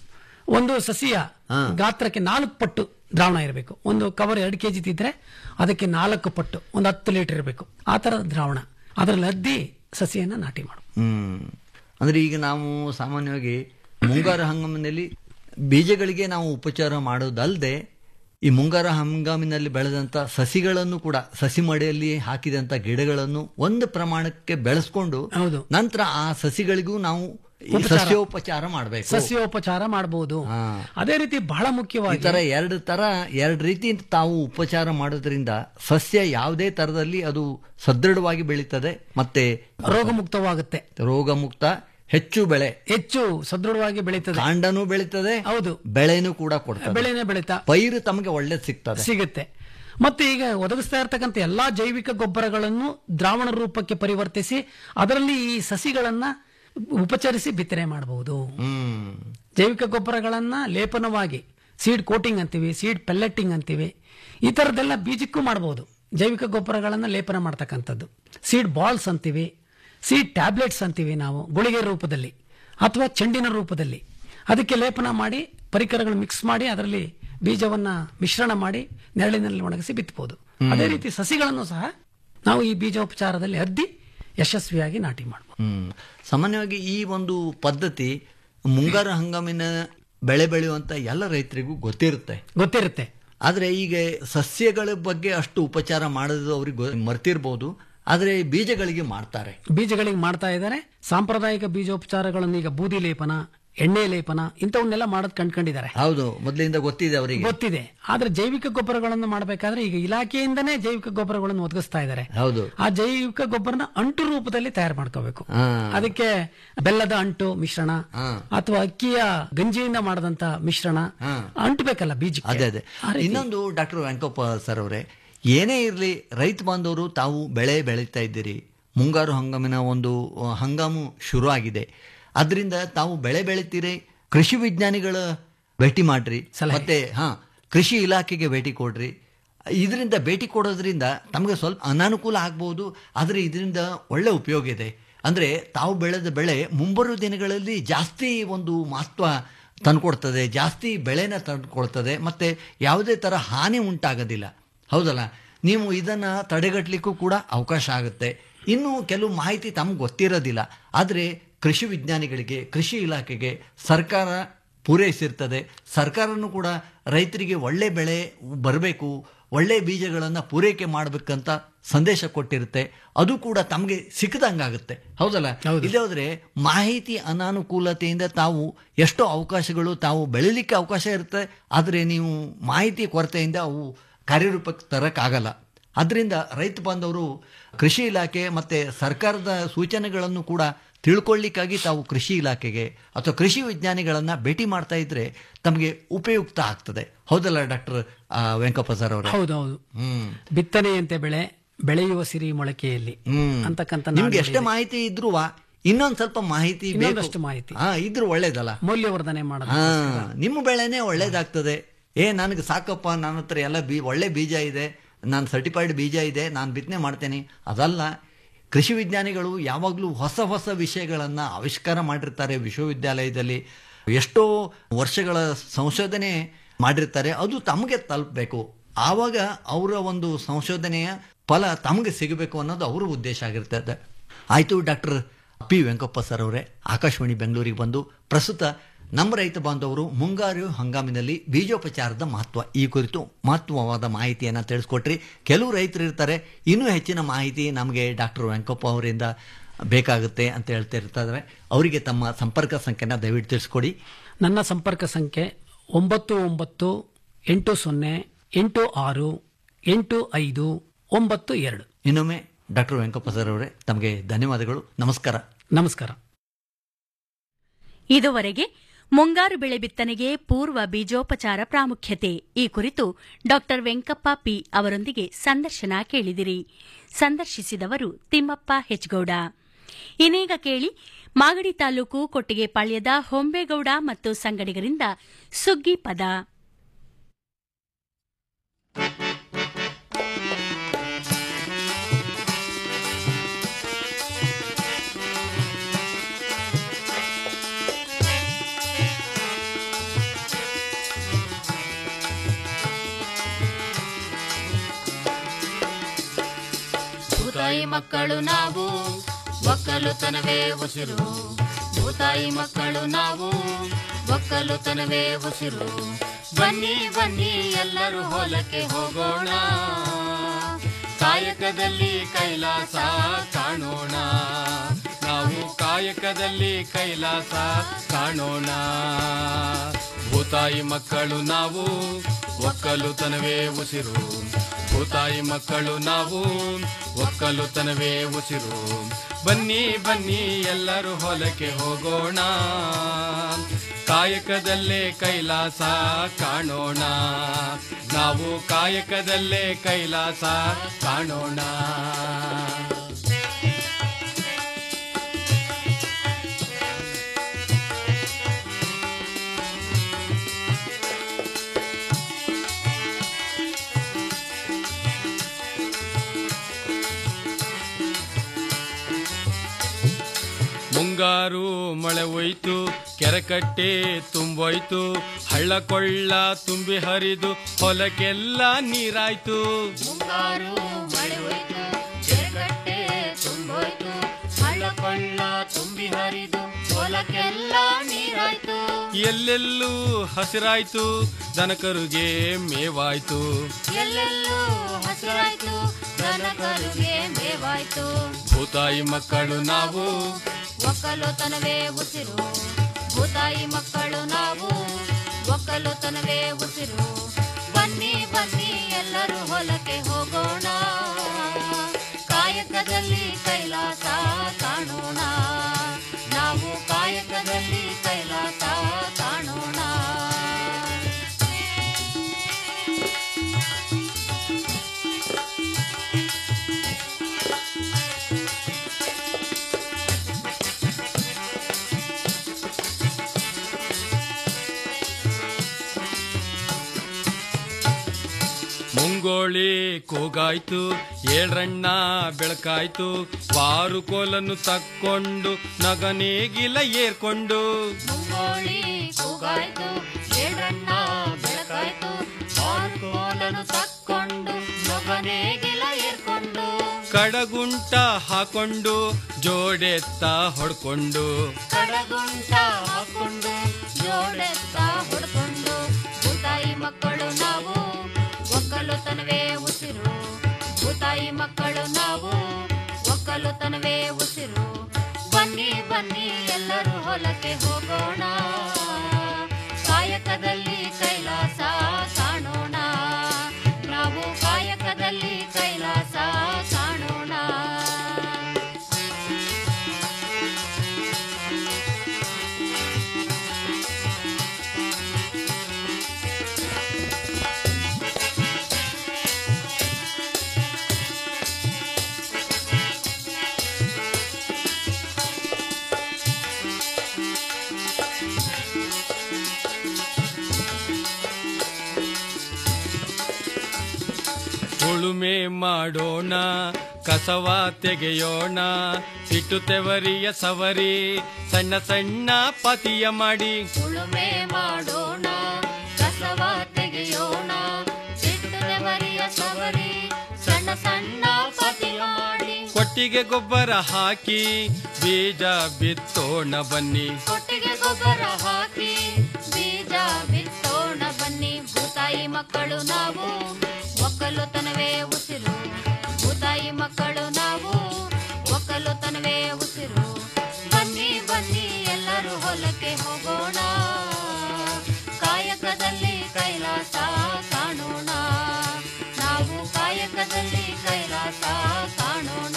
[SPEAKER 8] ಒಂದು ಸಸಿಯ ಗಾತ್ರಕ್ಕೆ ನಾಲ್ಕು ಪಟ್ಟು ದ್ರಾವಣ ಇರಬೇಕು ಒಂದು ಕವರ್ ಎರಡು ಕೆಜಿ ತಿದ್ರೆ ಅದಕ್ಕೆ ನಾಲ್ಕು ಪಟ್ಟು ಒಂದು ಹತ್ತು ಲೀಟರ್ ಇರಬೇಕು ಆ ಥರದ ದ್ರಾವಣ ಅದರಲ್ಲಿ ಅದ್ದಿ ಸಸಿಯನ್ನ ನಾಟಿ ಮಾಡು
[SPEAKER 7] ಹ್ಮ್ ಅಂದ್ರೆ ಈಗ ನಾವು ಸಾಮಾನ್ಯವಾಗಿ ಮುಂಗಾರು ಹಂಗಾಮಿನಲ್ಲಿ ಬೀಜಗಳಿಗೆ ನಾವು ಉಪಚಾರ ಮಾಡೋದಲ್ಲದೆ ಈ ಮುಂಗಾರು ಹಂಗಾಮಿನಲ್ಲಿ ಬೆಳೆದಂತ ಸಸಿಗಳನ್ನು ಕೂಡ ಸಸಿ ಮಡೆಯಲ್ಲಿ ಹಾಕಿದಂತ ಗಿಡಗಳನ್ನು ಒಂದು ಪ್ರಮಾಣಕ್ಕೆ ಬೆಳೆಸ್ಕೊಂಡು
[SPEAKER 8] ಹೌದು.
[SPEAKER 7] ನಂತರ ಆ ಸಸಿಗಳಿಗೂ ನಾವು ಈ
[SPEAKER 8] ಉಪಚಾರ.
[SPEAKER 7] ಸಸ್ಯೋಪಚಾರ ಮಾಡಬೇಕು
[SPEAKER 8] ಸಸ್ಯೋಪಚಾರ ಮಾಡಬಹುದು
[SPEAKER 7] ಹಾ.
[SPEAKER 8] ಅದೇ ರೀತಿ ಬಹಳ
[SPEAKER 7] ಈ
[SPEAKER 8] ಮುಖ್ಯವಾಗಿ
[SPEAKER 7] ತರ ಎರಡು ತರ ಎರಡು ರೀತಿ ತಾವು ಉಪಚಾರ ಮಾಡೋದ್ರಿಂದ ಸಸ್ಯ ಯಾವುದೇ ತರದಲ್ಲಿ ಅದು ಸದೃಢವಾಗಿ ಬೆಳೀತದೆ ಮತ್ತೆ
[SPEAKER 8] ರೋಗಮುಕ್ತವಾಗುತ್ತೆ
[SPEAKER 7] ರೋಗ ಮುಕ್ತ ಹೆಚ್ಚು ಬೆಳೆ
[SPEAKER 8] ಹೆಚ್ಚು ಸದೃಢವಾಗಿ ಬೆಳೀತದೆ
[SPEAKER 7] ಕಾಂಡನೂ ಬೆಳೀತದೆ
[SPEAKER 8] ಹೌದು
[SPEAKER 7] ಬೆಳೆನೂ ಕೂಡ ಕೊಡ್ತದೆ
[SPEAKER 8] ಬೆಳೆನೇ ಬೆಳೀತಾ
[SPEAKER 7] ಪೈರು ತಮಗೆ ಒಳ್ಳೇದು ಸಿಗ್ತದೆ
[SPEAKER 8] ಸಿಗುತ್ತೆ ಮತ್ತೆ ಈಗ ಒದಗಿಸ್ತಾ ಇರತಕ್ಕಂಥ ಎಲ್ಲಾ ಜೈವಿಕ ಗೊಬ್ಬರಗಳನ್ನು ದ್ರಾವಣ ರೂಪಕ್ಕೆ ಪರಿವರ್ತಿಸಿ ಅದರಲ್ಲಿ ಈ ಸಸಿಗಳನ್ನ ಉಪಚರಿಸಿ ಬಿತ್ತನೆ ಮಾಡಬಹುದು
[SPEAKER 7] ಹ್ಮ್
[SPEAKER 8] ಜೈವಿಕ ಗೊಬ್ಬರಗಳನ್ನ ಲೇಪನವಾಗಿ ಸೀಡ್ ಕೋಟಿಂಗ್ ಅಂತೀವಿ ಸೀಡ್ ಪೆಲ್ಲೆಟ್ಟಿಂಗ್ ಅಂತೀವಿ ಈ ಥರದ್ದೆಲ್ಲ ಬೀಜಕ್ಕೂ ಮಾಡಬಹುದು ಜೈವಿಕ ಗೊಬ್ಬರಗಳನ್ನ ಲೇಪನ ಮಾಡ್ತಕ್ಕಂಥದ್ದು ಸೀಡ್ ಬಾಲ್ಸ್ ಅಂತೀವಿ ಸೀಡ್ ಟ್ಯಾಬ್ಲೆಟ್ಸ್ ಅಂತೀವಿ ನಾವು ಗುಳಿಗೆ ರೂಪದಲ್ಲಿ ಅಥವಾ ಚೆಂಡಿನ ರೂಪದಲ್ಲಿ ಅದಕ್ಕೆ ಲೇಪನ ಮಾಡಿ ಪರಿಕರಗಳು ಮಿಕ್ಸ್ ಮಾಡಿ ಅದರಲ್ಲಿ ಬೀಜವನ್ನ ಮಿಶ್ರಣ ಮಾಡಿ ನೆರಳಿನಲ್ಲಿ ಒಣಗಿಸಿ ಬಿತ್ತಬಹುದು ಅದೇ ರೀತಿ ಸಸಿಗಳನ್ನು ಸಹ ನಾವು ಈ ಬೀಜೋಪಚಾರದಲ್ಲಿ ಅದ್ದಿ ಯಶಸ್ವಿಯಾಗಿ ನಾಟಿ ಮಾಡಬಹುದು
[SPEAKER 7] ಹ್ಮ್ ಸಾಮಾನ್ಯವಾಗಿ ಈ ಒಂದು ಪದ್ಧತಿ ಮುಂಗಾರು ಹಂಗಾಮಿನ ಬೆಳೆ ಬೆಳೆಯುವಂತ ಎಲ್ಲ ರೈತರಿಗೂ ಗೊತ್ತಿರುತ್ತೆ
[SPEAKER 8] ಗೊತ್ತಿರುತ್ತೆ
[SPEAKER 7] ಆದ್ರೆ ಈಗ ಸಸ್ಯಗಳ ಬಗ್ಗೆ ಅಷ್ಟು ಉಪಚಾರ ಮಾಡೋದು ಅವ್ರಿಗೆ ಗೊ- ಮರ್ತಿರ್ಬೋದು ಆದ್ರೆ ಬೀಜಗಳಿಗೆ ಮಾಡ್ತಾರೆ
[SPEAKER 8] ಬೀಜಗಳಿಗೆ ಮಾಡ್ತಾ ಇದ್ದಾರೆ ಸಾಂಪ್ರದಾಯಿಕ ಬೀಜೋಪಚಾರಗಳನ್ನು ಈಗ ಬೂದಿ ಲೇಪನ ಎಣ್ಣೆ ಲೇಪನ ಇಂಥವನ್ನೆಲ್ಲ ಮಾಡೋದು ಕಂಡ್ಕೊಂಡಿದ್ದಾರೆ
[SPEAKER 7] ಹೌದು ಮೊದಲಿಂದ ಗೊತ್ತಿದೆ ಅವರಿಗೆ
[SPEAKER 8] ಗೊತ್ತಿದೆ ಆದ್ರೆ ಜೈವಿಕ ಗೊಬ್ಬರಗಳನ್ನು ಮಾಡಬೇಕಾದ್ರೆ ಈಗ ಇಲಾಖೆಯಿಂದನೇ ಜೈವಿಕ ಗೊಬ್ಬರಗಳನ್ನು ಒದಗಿಸ್ತಾ ಇದ್ದಾರೆ
[SPEAKER 7] ಹೌದು
[SPEAKER 8] ಆ ಜೈವಿಕ ಗೊಬ್ಬರನ ಅಂಟು ರೂಪದಲ್ಲಿ ತಯಾರು ಮಾಡ್ಕೋಬೇಕು
[SPEAKER 7] ಹಾ.
[SPEAKER 8] ಅದಕ್ಕೆ ಬೆಲ್ಲದ ಅಂಟು ಮಿಶ್ರಣ
[SPEAKER 7] ಹಾ.
[SPEAKER 8] ಅಥವಾ ಅಕ್ಕಿಯ ಗಂಜಿಯಿಂದ ಮಾಡದಂತ ಮಿಶ್ರಣ
[SPEAKER 7] ಹಾ.
[SPEAKER 8] ಅಂಟಬೇಕಲ್ಲ ಬೀಜಕ್ಕೆ
[SPEAKER 7] ಅದೇ ಅದೇ
[SPEAKER 8] ಆ ರೀತಿ.
[SPEAKER 7] ಇನ್ನೊಂದು ಡಾಕ್ಟರ್ ವೆಂಕಪ್ಪ ಸರ್ ಅವರೇ ಏನೇ ಇರಲಿ ರೈತ ಬಾಂಧವರು ತಾವು ಬೆಳೆ ಬೆಳೀತಾ ಇದ್ದೀರಿ ಮುಂಗಾರು ಹಂಗಾಮಿನ ಒಂದು ಅಹ್, ಹಂಗಾಮು ಶುರು ಆಗಿದೆ ಅದರಿಂದ ತಾವು ಬೆಳೆ ಬೆಳಿತೀರಿ ಕೃಷಿ ವಿಜ್ಞಾನಿಗಳ ಭೇಟಿ ಮಾಡ್ರಿ
[SPEAKER 8] ಸಲಹೆ.
[SPEAKER 7] ಮತ್ತೆ ಹಾ ಕೃಷಿ ಇಲಾಖೆಗೆ ಭೇಟಿ ಕೊಡ್ರಿ ಇದರಿಂದ ಭೇಟಿ ಕೊಡೋದ್ರಿಂದ ತಮಗೆ ಸ್ವಲ್ಪ ಅನಾನುಕೂಲ ಆಗ್ಬೋದು ಆದರೆ ಇದರಿಂದ ಒಳ್ಳೆ ಉಪಯೋಗ ಇದೆ ಅಂದ್ರೆ ತಾವು ಬೆಳೆದ ಬೆಳೆ ಮುಂಬರುವ ದಿನಗಳಲ್ಲಿ ಜಾಸ್ತಿ ಒಂದು ಮಹತ್ವ ತಂದುಕೊಡ್ತದೆ ಜಾಸ್ತಿ ಬೆಳೆನ ತಂದುಕೊಡ್ತದೆ ಮತ್ತೆ ಯಾವುದೇ ಥರ ಹಾನಿ ಉಂಟಾಗೋದಿಲ್ಲ ಹೌದಲ್ಲ ನೀವು ಇದನ್ನ ತಡೆಗಟ್ಟಲಿಕ್ಕೂ ಕೂಡ ಅವಕಾಶ ಆಗುತ್ತೆ ಇನ್ನು ಕೆಲವು ಮಾಹಿತಿ ತಮ್ಗೆ ಗೊತ್ತಿರೋದಿಲ್ಲ ಆದರೆ ಕೃಷಿ ವಿಜ್ಞಾನಿಗಳಿಗೆ ಕೃಷಿ ಇಲಾಖೆಗೆ ಸರ್ಕಾರ ಪೂರೈಸಿರ್ತದೆ ಸರ್ಕಾರನೂ ಕೂಡ ರೈತರಿಗೆ ಒಳ್ಳೆ ಬೆಳೆ ಬರಬೇಕು ಒಳ್ಳೆ ಬೀಜಗಳನ್ನು ಪೂರೈಕೆ ಮಾಡಬೇಕಂತ ಸಂದೇಶ ಕೊಟ್ಟಿರುತ್ತೆ ಅದು ಕೂಡ ತಮಗೆ ಸಿಕ್ಕದಂಗಾಗುತ್ತೆ ಹೌದಲ್ಲ ಇಲ್ಲೇ ಹೋದ್ರೆ ಮಾಹಿತಿ ಅನಾನುಕೂಲತೆಯಿಂದ ತಾವು ಎಷ್ಟೋ ಅವಕಾಶಗಳು ತಾವು ಬೆಳಿಲಿಕ್ಕೆ ಅವಕಾಶ ಇರುತ್ತೆ ಆದರೆ ನೀವು ಮಾಹಿತಿ ಕೊರತೆಯಿಂದ ಅವು ಕಾರ್ಯರೂಪಕ್ಕೆ ತರಕ್ಕಾಗಲ್ಲ ಅದರಿಂದ ರೈತ ಬಾಂಧವರು ಕೃಷಿ ಇಲಾಖೆ ಮತ್ತೆ ಸರ್ಕಾರದ ಸೂಚನೆಗಳನ್ನು ಕೂಡ ತಿಳ್ಕೊಳ್ಳಿಕ್ಕಾಗಿ ತಾವು ಕೃಷಿ ಇಲಾಖೆಗೆ ಅಥವಾ ಕೃಷಿ ವಿಜ್ಞಾನಿಗಳನ್ನ ಭೇಟಿ ಮಾಡ್ತಾ ಇದ್ರೆ ತಮಗೆ ಉಪಯುಕ್ತ ಆಗ್ತದೆ ಹೌದಲ್ಲ ಡಾಕ್ಟರ್ ವೆಂಕಪ್ಪ ಸರ್ ಅವರೇ
[SPEAKER 8] ಹೌದೌದು
[SPEAKER 7] ಹ್ಮ್
[SPEAKER 8] ಬಿತ್ತನೆಯಂತೆ ಬೆಳೆ ಬೆಳೆಯುವ ಸಿರಿ ಮೊಳಕೆಯಲ್ಲಿ
[SPEAKER 7] ಹ್ಮ್
[SPEAKER 8] ಅಂತಕ್ಕಂಥ
[SPEAKER 7] ನಿಮ್ಗೆ
[SPEAKER 8] ನಾಣ್ಣುಡಿ
[SPEAKER 7] ಎಷ್ಟೇ
[SPEAKER 8] ಇದೆ.
[SPEAKER 7] ಮಾಹಿತಿ ಇದ್ರು ಇನ್ನೊಂದ್ ಸ್ವಲ್ಪ ಮಾಹಿತಿ ಬೇಕು.
[SPEAKER 8] ಇನ್ನೊಂದಷ್ಟು ಮಾಹಿತಿ.
[SPEAKER 7] ಹಾ ಇದ್ರು ಒಳ್ಳೇದಲ್ಲ
[SPEAKER 8] ಮೌಲ್ಯವರ್ಧನೆ ಮಾಡೋದು
[SPEAKER 7] ಹಾ ನಿಮ್ಮ ಬೆಳೆನೇ ಒಳ್ಳೇದಾಗ್ತದೆ ಏ ನನಗೆ ಸಾಕಪ್ಪ ನನ್ನ ಹತ್ರ ಎಲ್ಲ ಬೀ ಒಳ್ಳೆ ಬೀಜ ಇದೆ ನಾನು ಸರ್ಟಿಫೈಡ್ ಬೀಜ ಇದೆ ನಾನು ಬಿತ್ತನೆ ಮಾಡ್ತೇನೆ ಅದಲ್ಲ ಕೃಷಿ ವಿಜ್ಞಾನಿಗಳು ಯಾವಾಗಲೂ ಹೊಸ ಹೊಸ ವಿಷಯಗಳನ್ನು ಆವಿಷ್ಕಾರ ಮಾಡಿರ್ತಾರೆ ವಿಶ್ವವಿದ್ಯಾಲಯದಲ್ಲಿ ಎಷ್ಟೋ ವರ್ಷಗಳ ಸಂಶೋಧನೆ ಮಾಡಿರ್ತಾರೆ ಅದು ತಮಗೆ ತಲುಪಬೇಕು ಆವಾಗ ಅವರ ಒಂದು ಸಂಶೋಧನೆಯ ಫಲ ತಮಗೆ ಸಿಗಬೇಕು ಅನ್ನೋದು ಅವರ ಉದ್ದೇಶ ಆಗಿರ್ತದೆ ಆಯಿತು ಡಾಕ್ಟರ್ ಪಿ ವೆಂಕಪ್ಪ ಸರ್ ಅವರೇ ಆಕಾಶವಾಣಿ ಬೆಂಗಳೂರಿಗೆ ಬಂದು ಪ್ರಸ್ತುತ ನಮ್ಮ ರೈತ ಬಾಂಧವರು ಮುಂಗಾರು ಹಂಗಾಮಿನಲ್ಲಿ ಬೀಜೋಪಚಾರದ ಮಹತ್ವ ಈ ಕುರಿತು ಮಹತ್ವವಾದ ಮಾಹಿತಿಯನ್ನು ತಿಳಿಸ್ಕೊಟ್ರಿ ಕೆಲವು ರೈತರು ಇರ್ತಾರೆ ಇನ್ನೂ ಹೆಚ್ಚಿನ ಮಾಹಿತಿ ನಮಗೆ ಡಾಕ್ಟರ್ ವೆಂಕಪ್ಪ ಅವರಿಂದ ಬೇಕಾಗುತ್ತೆ ಅಂತ ಹೇಳ್ತಾ ಇರ್ತಾರೆ ಅವರಿಗೆ ತಮ್ಮ ಸಂಪರ್ಕ ಸಂಖ್ಯೆನ ದಯವಿಟ್ಟು ತಿಳಿಸ್ಕೊಡಿ
[SPEAKER 8] ನನ್ನ ಸಂಪರ್ಕ ಸಂಖ್ಯೆ ಒಂಬತ್ತು ಒಂಬತ್ತು ಎಂಟು ಸೊನ್ನೆ ಎಂಟು ಆರು ಎಂಟು ಐದು ಒಂಬತ್ತು ಎರಡು
[SPEAKER 7] ಇನ್ನೊಮ್ಮೆ ಡಾಕ್ಟರ್ ವೆಂಕಪ್ಪ ಸರ್ ಅವರೇ ತಮಗೆ ಧನ್ಯವಾದಗಳು ನಮಸ್ಕಾರ
[SPEAKER 8] ನಮಸ್ಕಾರ
[SPEAKER 6] ಇದುವರೆಗೆ ಮುಂಗಾರು ಬೆಳೆ ಬಿತ್ತನೆಗೆ ಪೂರ್ವ ಬೀಜೋಪಚಾರ ಪ್ರಾಮುಖ್ಯತೆ ಈ ಕುರಿತು ಡಾಕ್ಟರ್ ವೆಂಕಪ್ಪ ಪಿ ಅವರೊಂದಿಗೆ ಸಂದರ್ಶನ ಕೇಳಿದಿರಿ ಸಂದರ್ಶಿಸಿದವರು ತಿಮ್ಮಪ್ಪ ಹೆಚ್ಗೌಡ ಇನ್ನೀಗ ಕೇಳಿ ಮಾಗಡಿ ತಾಲೂಕು ಕೊಟ್ಟಿಗೆಪಾಳ್ಯದ ಹೊಂಬೇಗೌಡ ಮತ್ತು ಸಂಗಡಿಗರಿಂದ ಸುಗ್ಗಿ ಪದ
[SPEAKER 9] ಭೂತಾಯಿ ಮಕ್ಕಳು ನಾವು ಒಕ್ಕಲುತನವೇ ಉಸಿರು ಭೂತಾಯಿ ಮಕ್ಕಳು ನಾವು ಒಕ್ಕಲುತನವೇ ಉಸಿರು ಬನ್ನಿ ಬನ್ನಿ ಎಲ್ಲರೂ ಹೊಲಕ್ಕೆ ಹೋಗೋಣ ಕಾಯಕದಲ್ಲಿ ಕೈಲಾಸ ಕಾಣೋಣ ನಾವು ಕಾಯಕದಲ್ಲಿ ಕೈಲಾಸ ಕಾಣೋಣ ಭೂತಾಯಿ ಮಕ್ಕಳು ನಾವು ಒಕ್ಕಲುತನವೇ ಉಸಿರು ಭೂತಾಯಿ ಮಕ್ಕಳು ನಾವು ಒಕ್ಕಲುತನವೇ ಉಸಿರು ಬನ್ನಿ ಬನ್ನಿ ಎಲ್ಲರೂ ಹೊಲಕ್ಕೆ ಹೋಗೋಣ ಕಾಯಕದಲ್ಲೇ ಕೈಲಾಸ ಕಾಣೋಣ ನಾವು ಕಾಯಕದಲ್ಲೇ ಕೈಲಾಸ ಕಾಣೋಣ ಮುಂಗಾರು ಮಳೆ ಹೋಯ್ತು ಕೆರೆಕಟ್ಟೆ ತುಂಬೋಯ್ತು ಹಳ್ಳ ಕೊಳ್ಳ ತುಂಬಿ ಹರಿದು ಹೊಲಕ್ಕೆಲ್ಲ ನೀರಾಯ್ತು ಮುಂಗಾರು ಮಳೆ ಹೋಯ್ತು ಕೆರೆಕಟ್ಟೆ ತುಂಬೋಯ್ತು ಹಳ್ಳ ಕೊಳ್ಳ ತುಂಬಿ ಹರಿದು ಹೊಲಕ್ಕೆಲ್ಲ ನೀರಾಯ್ತು ಎಲ್ಲೆಲ್ಲೂ ಹಸಿರಾಯ್ತು ದನಕರುಗೆ ಮೇವಾಯ್ತು ಎಲ್ಲೆಲ್ಲೂ ಹಸಿರಾಯ್ತು ದನಕರುಗೆ ಮೇವಾಯ್ತು ಭೂತಾಯಿ ಮಕ್ಕಳು ನಾವು ಒಕ್ಕಲುತನವೇ ಉಸಿರು ಭೂತಾಯಿ ಮಕ್ಕಳು ನಾವು ಒಕ್ಕಲುತನವೇ ಉಸಿರು ಬನ್ನಿ ಬನ್ನಿ ಎಲ್ಲರೂ ಹೊಲಕ್ಕೆ ಹೋಗೋಣ ಕಾಯಕದಲ್ಲಿ ಕೈಲಾಸ ಕಾಣೋಣ ನಾವು ಕಾಯಕದಲ್ಲಿ ಕೈಲಾಸ ಕಾಣೋಣ ಮುಂಗೋಳಿ ಕೂಗಾಯ್ತು ಏಳ್ರಣ್ಣ ಬೆಳಕಾಯ್ತು ಬಾರು ಕೋಲನ್ನು ತಕ್ಕೊಂಡು ನಗನೇಗಿಲ ಏರ್ಕೊಂಡು ಮುಂಗೋಳಿ ಕೂಗಾಯ್ತು ಏಳ್ರಣ್ಣ ಬೆಳಕಾಯ್ತು ಬಾರು ಕೋಲನ್ನು ತಕ್ಕೊಂಡು ನಗನೇಗಿಲ ಏರ್ಕೊಂಡು ಕಡಗುಂಟ ಹಾಕೊಂಡು ಜೋಡೆತ್ತ ಹೊಡ್ಕೊಂಡು ಕಡಗುಂಟ ಹಾಕೊಂಡು ಜೋಡೆತ್ತ ಹೊಡ್ಕೊಂಡು ಭೂತಾಯಿ ಮಕ್ಕಳು ನಾವು ಒಕ್ಕಲುತನವೇ ಉಸಿರು ಭೂತಾಯಿ ಮಕ್ಕಳು ನಾವು ಒಕ್ಕಲುತನವೇ ಉಸಿರು ಬನ್ನಿ ಬನ್ನಿ ಎಲ್ಲರೂ ಹೊಲಕ್ಕೆ ಹೋಗೋಣ ಕಾಯಕದಲ್ಲಿ ಕೈಲಾಸ ಕಾಣೋಣ ನಾವು ಕಾಯಕದಲ್ಲಿ ಕೈಲಾಸ ಕಾಣೋಣ
[SPEAKER 10] ಉಳುಮೆ ಮಾಡೋಣ ಕಸವ ತೆಗೆಯೋಣ ಇಟ್ಟು ತೆವರಿಯ ಸವರಿ ಸಣ್ಣ ಸಣ್ಣ ಪತಿಯ ಮಾಡಿ
[SPEAKER 9] ಉಳುಮೆ ಮಾಡೋಣ ಕಸವ ತೆಗೆಯೋಣ ಸಿಟ್ಟುವರಿಯ ಸವರಿ ಸಣ್ಣ ಸಣ್ಣ ಪತಿಯ ಮಾಡಿ
[SPEAKER 10] ಕೊಟ್ಟಿಗೆ ಗೊಬ್ಬರ ಹಾಕಿ ಬೀಜ ಬಿತ್ತೋಣ ಬನ್ನಿ
[SPEAKER 9] ಕೊಟ್ಟಿಗೆ ಗೊಬ್ಬರ ಹಾಕಿ ಬೀಜ ಬಿತ್ತೋಣ ಬನ್ನಿ ಭೂತಾಯಿ ಮಕ್ಕಳು ನಾವು ಒಕ್ಕಲುತನವೇ ಉಸಿರು ಭೂತಾಯಿ ಮಕ್ಕಳು ನಾವು ಒಕ್ಕಲುತನವೇ ಉಸಿರು ಬನ್ನಿ ಬನ್ನಿ ಎಲ್ಲರೂ ಹೊಲಕ್ಕೆ ಹೋಗೋಣ ಕಾಯಕದಲ್ಲಿ ಕೈಲಾಸ ಕಾಣೋಣ ನಾವು ಕಾಯಕದಲ್ಲಿ ಕೈಲಾಸ ಕಾಣೋಣ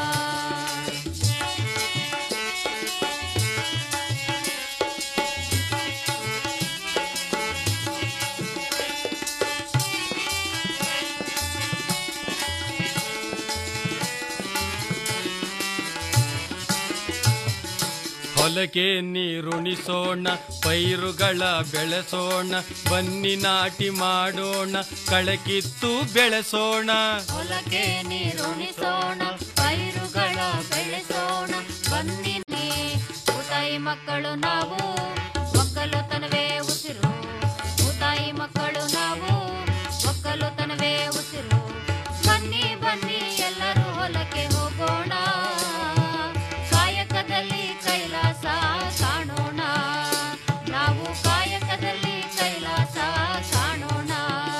[SPEAKER 10] ಹೊಲಕ್ಕೆ ನೀರುಣಿಸೋಣ ಪೈರುಗಳ ಬೆಳೆಸೋಣ ಬನ್ನಿ ನಾಟಿ ಮಾಡೋಣ ಕಳಕಿತ್ತು ಬೆಳೆಸೋಣ
[SPEAKER 9] ಹೊಲಕ್ಕೆ ನೀರುಣಿಸೋಣ ಪೈರುಗಳ ಬೆಳೆಸೋಣ ಬನ್ನಿ ಭೂತಾಯಿ ಮಕ್ಕಳು ನಾವು ಒಕ್ಕಲುತನವೇ ಉಸಿರು ಭೂತಾಯಿ ಮಕ್ಕಳು ನಾವು ಒಕ್ಕಲುತನವೇ ಉಸಿರು ಬನ್ನಿ ಬನ್ನಿ ಎಲ್ಲರೂ ಹೊಲಕ್ಕೆ ಹೋಗೋಣ ಕಾಯಕದಲ್ಲಿ ಕೈಲಾಸ ಕಾಣೋಣ ನಾವು ಕಾಯಕದಲ್ಲಿ ಕೈಲಾಸ ಕಾಣೋಣ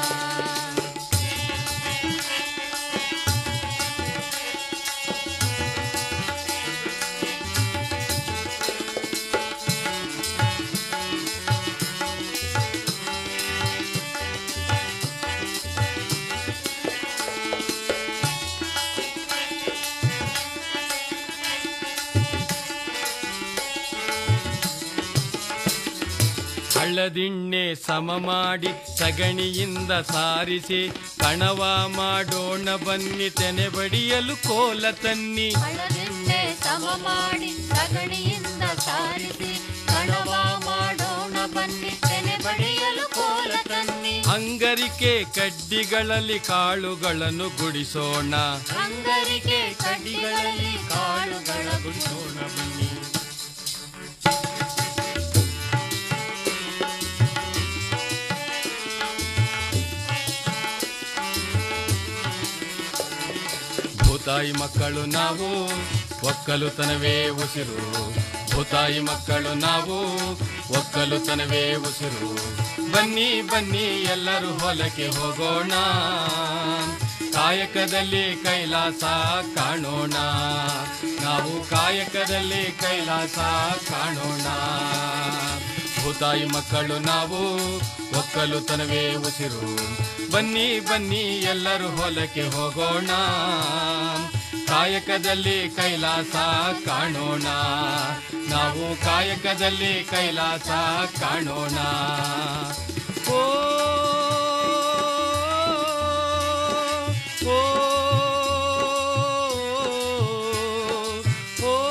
[SPEAKER 10] ಹಳ್ಳದಿಣ್ಣೆ ಸಮ ಮಾಡಿ ಸಗಣಿಯಿಂದ ಸಾರಿಸಿ ಕಣವ ಮಾಡೋಣ ಬನ್ನಿ ತೆನೆ ಬಡಿಯಲು ಕೋಲ ತನ್ನಿ
[SPEAKER 9] ಹಳದಿಂಡೆ ಸಮ ಮಾಡಿ ಸಗಣಿಯಿಂದ ಸಾರಿಸಿ ಕಣವ ಮಾಡೋಣ ಬನ್ನಿ ತೆನೆ ಬಡಿಯಲು ಕೋಲ ತನ್ನಿ
[SPEAKER 10] ಅಂಗರಿಕೆ ಕಡ್ಡಿಗಳಲ್ಲಿ ಕಾಳುಗಳನ್ನು ಗುಡಿಸೋಣ
[SPEAKER 9] ಅಂಗರಿಗೆ ಕಡ್ಡಿಗಳಲ್ಲಿ ಕಾಳುಗಳ ಗುಡಿಸೋಣ ಬನ್ನಿ
[SPEAKER 10] ಭೂತಾಯಿ ಮಕ್ಕಳು ನಾವು ಒಕ್ಕಲುತನವೇ ಉಸಿರು ಭೂತಾಯಿ ಮಕ್ಕಳು ನಾವು ಒಕ್ಕಲುತನವೇ ಉಸಿರು ಬನ್ನಿ ಬನ್ನಿ ಎಲ್ಲರೂ ಹೊಲಕ್ಕೆ ಹೋಗೋಣ ಕಾಯಕದಲ್ಲಿ ಕೈಲಾಸ ಕಾಣೋಣ ನಾವು ಕಾಯಕದಲ್ಲಿ ಕೈಲಾಸ ಕಾಣೋಣ ಭೂತಾಯಿ ಮಕ್ಕಳು ನಾವು ಒಕ್ಕಲುತನವೇ ಉಸಿರು ಬನ್ನಿ ಬನ್ನಿ ಎಲ್ಲರೂ ಹೊಲಕ್ಕೆ ಹೋಗೋಣ ಕಾಯಕದಲ್ಲಿ ಕೈಲಾಸ ಕಾಣೋಣ ನಾವು ಕಾಯಕದಲ್ಲಿ ಕೈಲಾಸ ಕಾಣೋಣ ಓ ಓ ಓ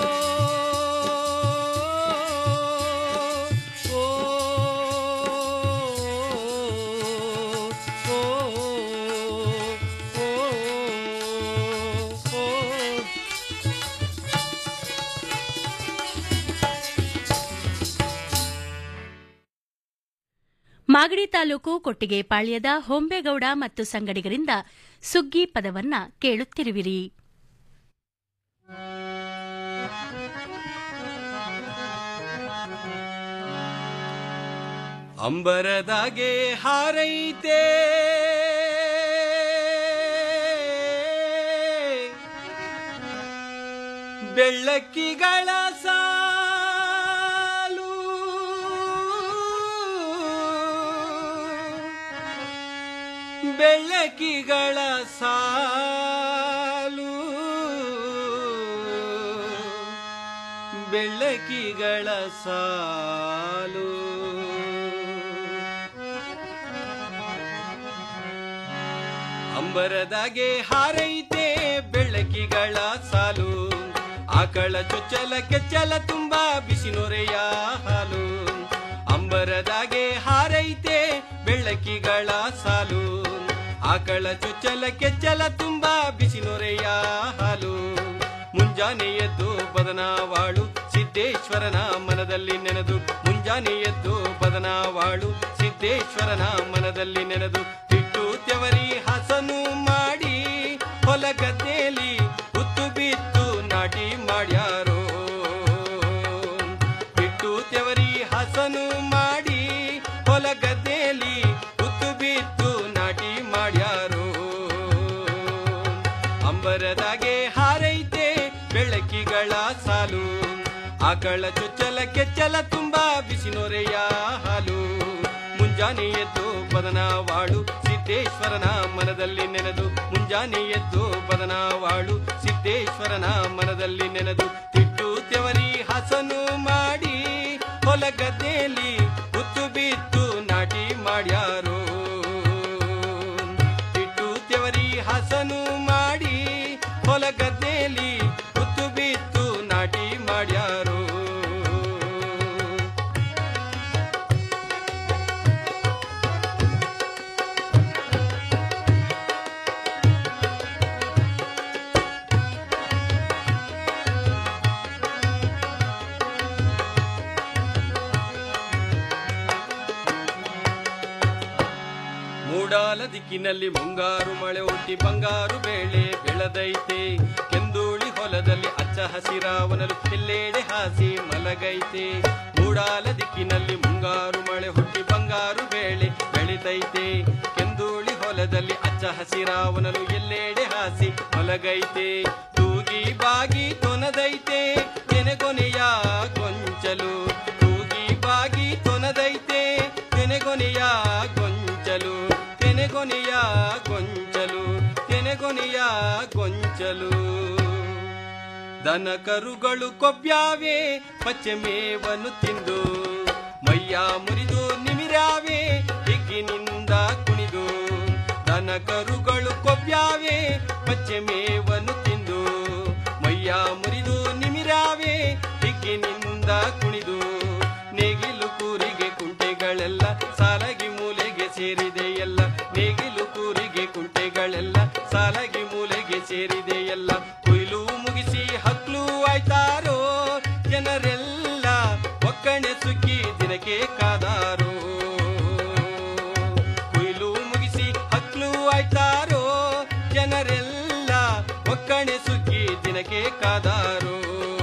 [SPEAKER 6] ಮಾಗಡಿ ತಾಲೂಕು ಕೊಟ್ಟಿಗೆಪಾಳ್ಯದ ಹೊಂಬೇಗೌಡ ಮತ್ತು ಸಂಗಡಿಗರಿಂದ ಸುಗ್ಗಿ ಪದವನ್ನ ಕೇಳುತ್ತಿರುವಿರಿ
[SPEAKER 10] ಅಂಬರದಾಗೆ ಹಾರೈತೆ ಬೆಳ್ಳಕ್ಕಿಗಳ ಸಾಲು ಬೆಳ್ಳಕ್ಕಿಗಳ ಸಾಲು ಬೆಳ್ಳಕ್ಕಿಗಳ ಸಾಲು ಅಂಬರದಾಗೆ ಹಾರೈತೆ ಬೆಳಕಿಗಳ ಸಾಲು ಆಕಳ ಚೊಚ್ಚಲ ಕೆಚ್ಚಲ ತುಂಬಾ ಬಿಸಿ ನೊರೆಯ ಹಾಲು ಅಂಬರದಾಗೆ ಹಾರೈತೆ ಬೆಳಕಿಗಳ ಸಾಲು ಆಕಳ ಚೊಚ್ಚಲ ಕೆಚ್ಚಲ ತುಂಬಾ ಬಿಸಿ ನೊರೆಯ ಹಾಲು ಮುಂಜಾನೆ ಎದ್ದು ಬದನಾವಾಳು ಸಿದ್ದೇಶ್ವರನ ಮನದಲ್ಲಿ ನೆನೆದು ಮುಂಜಾನೆ ಎದ್ದು ಬದನಾವಾಳು ಸಿದ್ದೇಶ್ವರನ ಮನದಲ್ಲಿ ನೆನೆದು ಬಿಟ್ಟು ತೆವರಿ ಹಸನು ಮಾಡಿ ಹೊಲ ಗದ್ದೆಯಲ್ಲಿ ಹುತ್ತು ಬಿತ್ತು ನಾಟಿ ಮಾಡ್ಯಾರೋ ಬಿಟ್ಟು ತೆವರಿ ಹಸನು ಮಾಡಿ ಹೊಲ ಗದ್ದೆಯಲ್ಲಿ ಹುತ್ತು ಬಿತ್ತು ನಾಟಿ ಮಾಡ್ಯಾರೋ ಅಂಬರದಾಗೆ ಹಾರೈತೆ ಬೆಳಕಿಗಳ ಸಾಲು ಆಕಳ ಚೊಚ್ಚಲ ಕೆಚ್ಚಲ ತುಂಬಾ ಬಿಸಿ ನೊರೆಯ ಹಾಲು ಮುಂಜಾನೆ ಎದ್ದು ಬದನಾವಾಳು ಸಿದ್ದೇಶ್ವರನ ಮನದಲ್ಲಿ ನೆನೆದು ಮುಂಜಾನೆ ಎದ್ದು ಬದನಾವಾಳು ಸಿದ್ದೇಶ್ವರನ ಮನದಲ್ಲಿ ನೆನೆದು ತಿಟ್ಟು ತೆವರಿ ಹಸನು ಮಾಡಿ ಹೊಲ ಗದ್ದೆಯಲ್ಲಿ ಹುತ್ತು ಬಿತ್ತು ನಾಟಿ ಮಾಡ್ಯಾರೋ ಬಿಟ್ಟು ತೆವರಿ ಹಸನು ಮಾಡಿ ಹೊಲ ಗದ್ದೆಯಲ್ಲಿ ಹುತ್ತು ಬಿತ್ತು ನಾಟಿ ಮಾಡ್ಯಾರೋ ಮೂಡಾಲ ದಿಕ್ಕಿನಲ್ಲಿ ಮುಂಗಾರು ಮಳೆ ಹುಟ್ಟಿ ಬಂಗಾರು ಬೇಳೆ ಬೆಳೆದೈತೆ ಕೆಂದೂಳಿ ಹೊಲದಲ್ಲಿ ಅಚ್ಚ ಹಸಿರಾವನಲು ಎಲ್ಲೆಡೆ ಹಾಸಿ ಮಲಗೈತೆ ಮೂಡಾಲ ದಿಕ್ಕಿನಲ್ಲಿ ಮುಂಗಾರು ಮಳೆ ಹುಟ್ಟಿ ಬಂಗಾರು ಬೇಳೆ ಬೆಳಿತೈತೆ ಕೆಂದೂಳಿ ಹೊಲದಲ್ಲಿ ಅಚ್ಚ ಹಸಿರಾವನಲು ಎಲ್ಲೆಡೆ ಹಾಸಿ ಮಲಗೈತೆ ತೂಗಿ ಬಾಗಿ ತೊನದೈತೆ ತೆನೆಗೊನೆಯ ಗೊಂಚಲು ತೂಗಿ ಬಾಗಿ ತೊನದೈತೆ ತೆನೆಗೊನೆಯ ಗೊಂಚಲು ತೆನೆಗೊನೆಯ ಗೊಂಚಲು ತೆನೆಗೊನೆಯ ಗೊಂಚಲು ದನ ಕರುಗಳು ಕೊಬ್ಬ್ಯಾವೆ ಪಚ್ಚೆ ಮೇವನ್ನು ತಿಂದು ಮೈಯ ಮುರಿದು ನಿಮಿರಾವೆ ಹಿಗ್ಗಿನಿಂದ ಕುಣಿದು ದನ ಕರುಗಳು ಕೊಬ್ಬ್ಯಾವೆ ಪಚ್ಚೆ ಮೇವನ್ನು ತಿಂದು ಮೈಯ ಮುರಿದು ನಿಮಿರಾವೆ ಹಿಗ್ಗಿನಿಂದ ಕುಣಿದು ನೇಗಿಲು ಕೂರಿಗೆ ಕುಂಟೆಗಳೆಲ್ಲ ಸಾಲಗಿ ಮೂಲೆಗೆ ಸೇರಿದೆ ಎಲ್ಲ ನೇಗಿಲು ಕೂರಿಗೆ ಕುಂಟೆಗಳೆಲ್ಲ ಸಾಲಗಿ ಮೂಲೆಗೆ ಸೇರಿದೆ ಎಲ್ಲ ಕೊಯ್ಲು ಮುಗಿಸಿ ಹಕ್ಲು ಆಯ್ತಾರೋ ಜನರೆಲ್ಲ ಒಕ್ಕಣೆ ಸುಗ್ಗಿ ದಿನಕ್ಕೆ ಕಾದಾರೋ ಕೊಯ್ಲು ಮುಗಿಸಿ ಹಕ್ಲು ಆಯ್ತಾರೋ ಜನರೆಲ್ಲ ಒಕ್ಕಣೆ ಸುಗ್ಗಿ ದಿನಕ್ಕೆ ಕಾದಾರೋ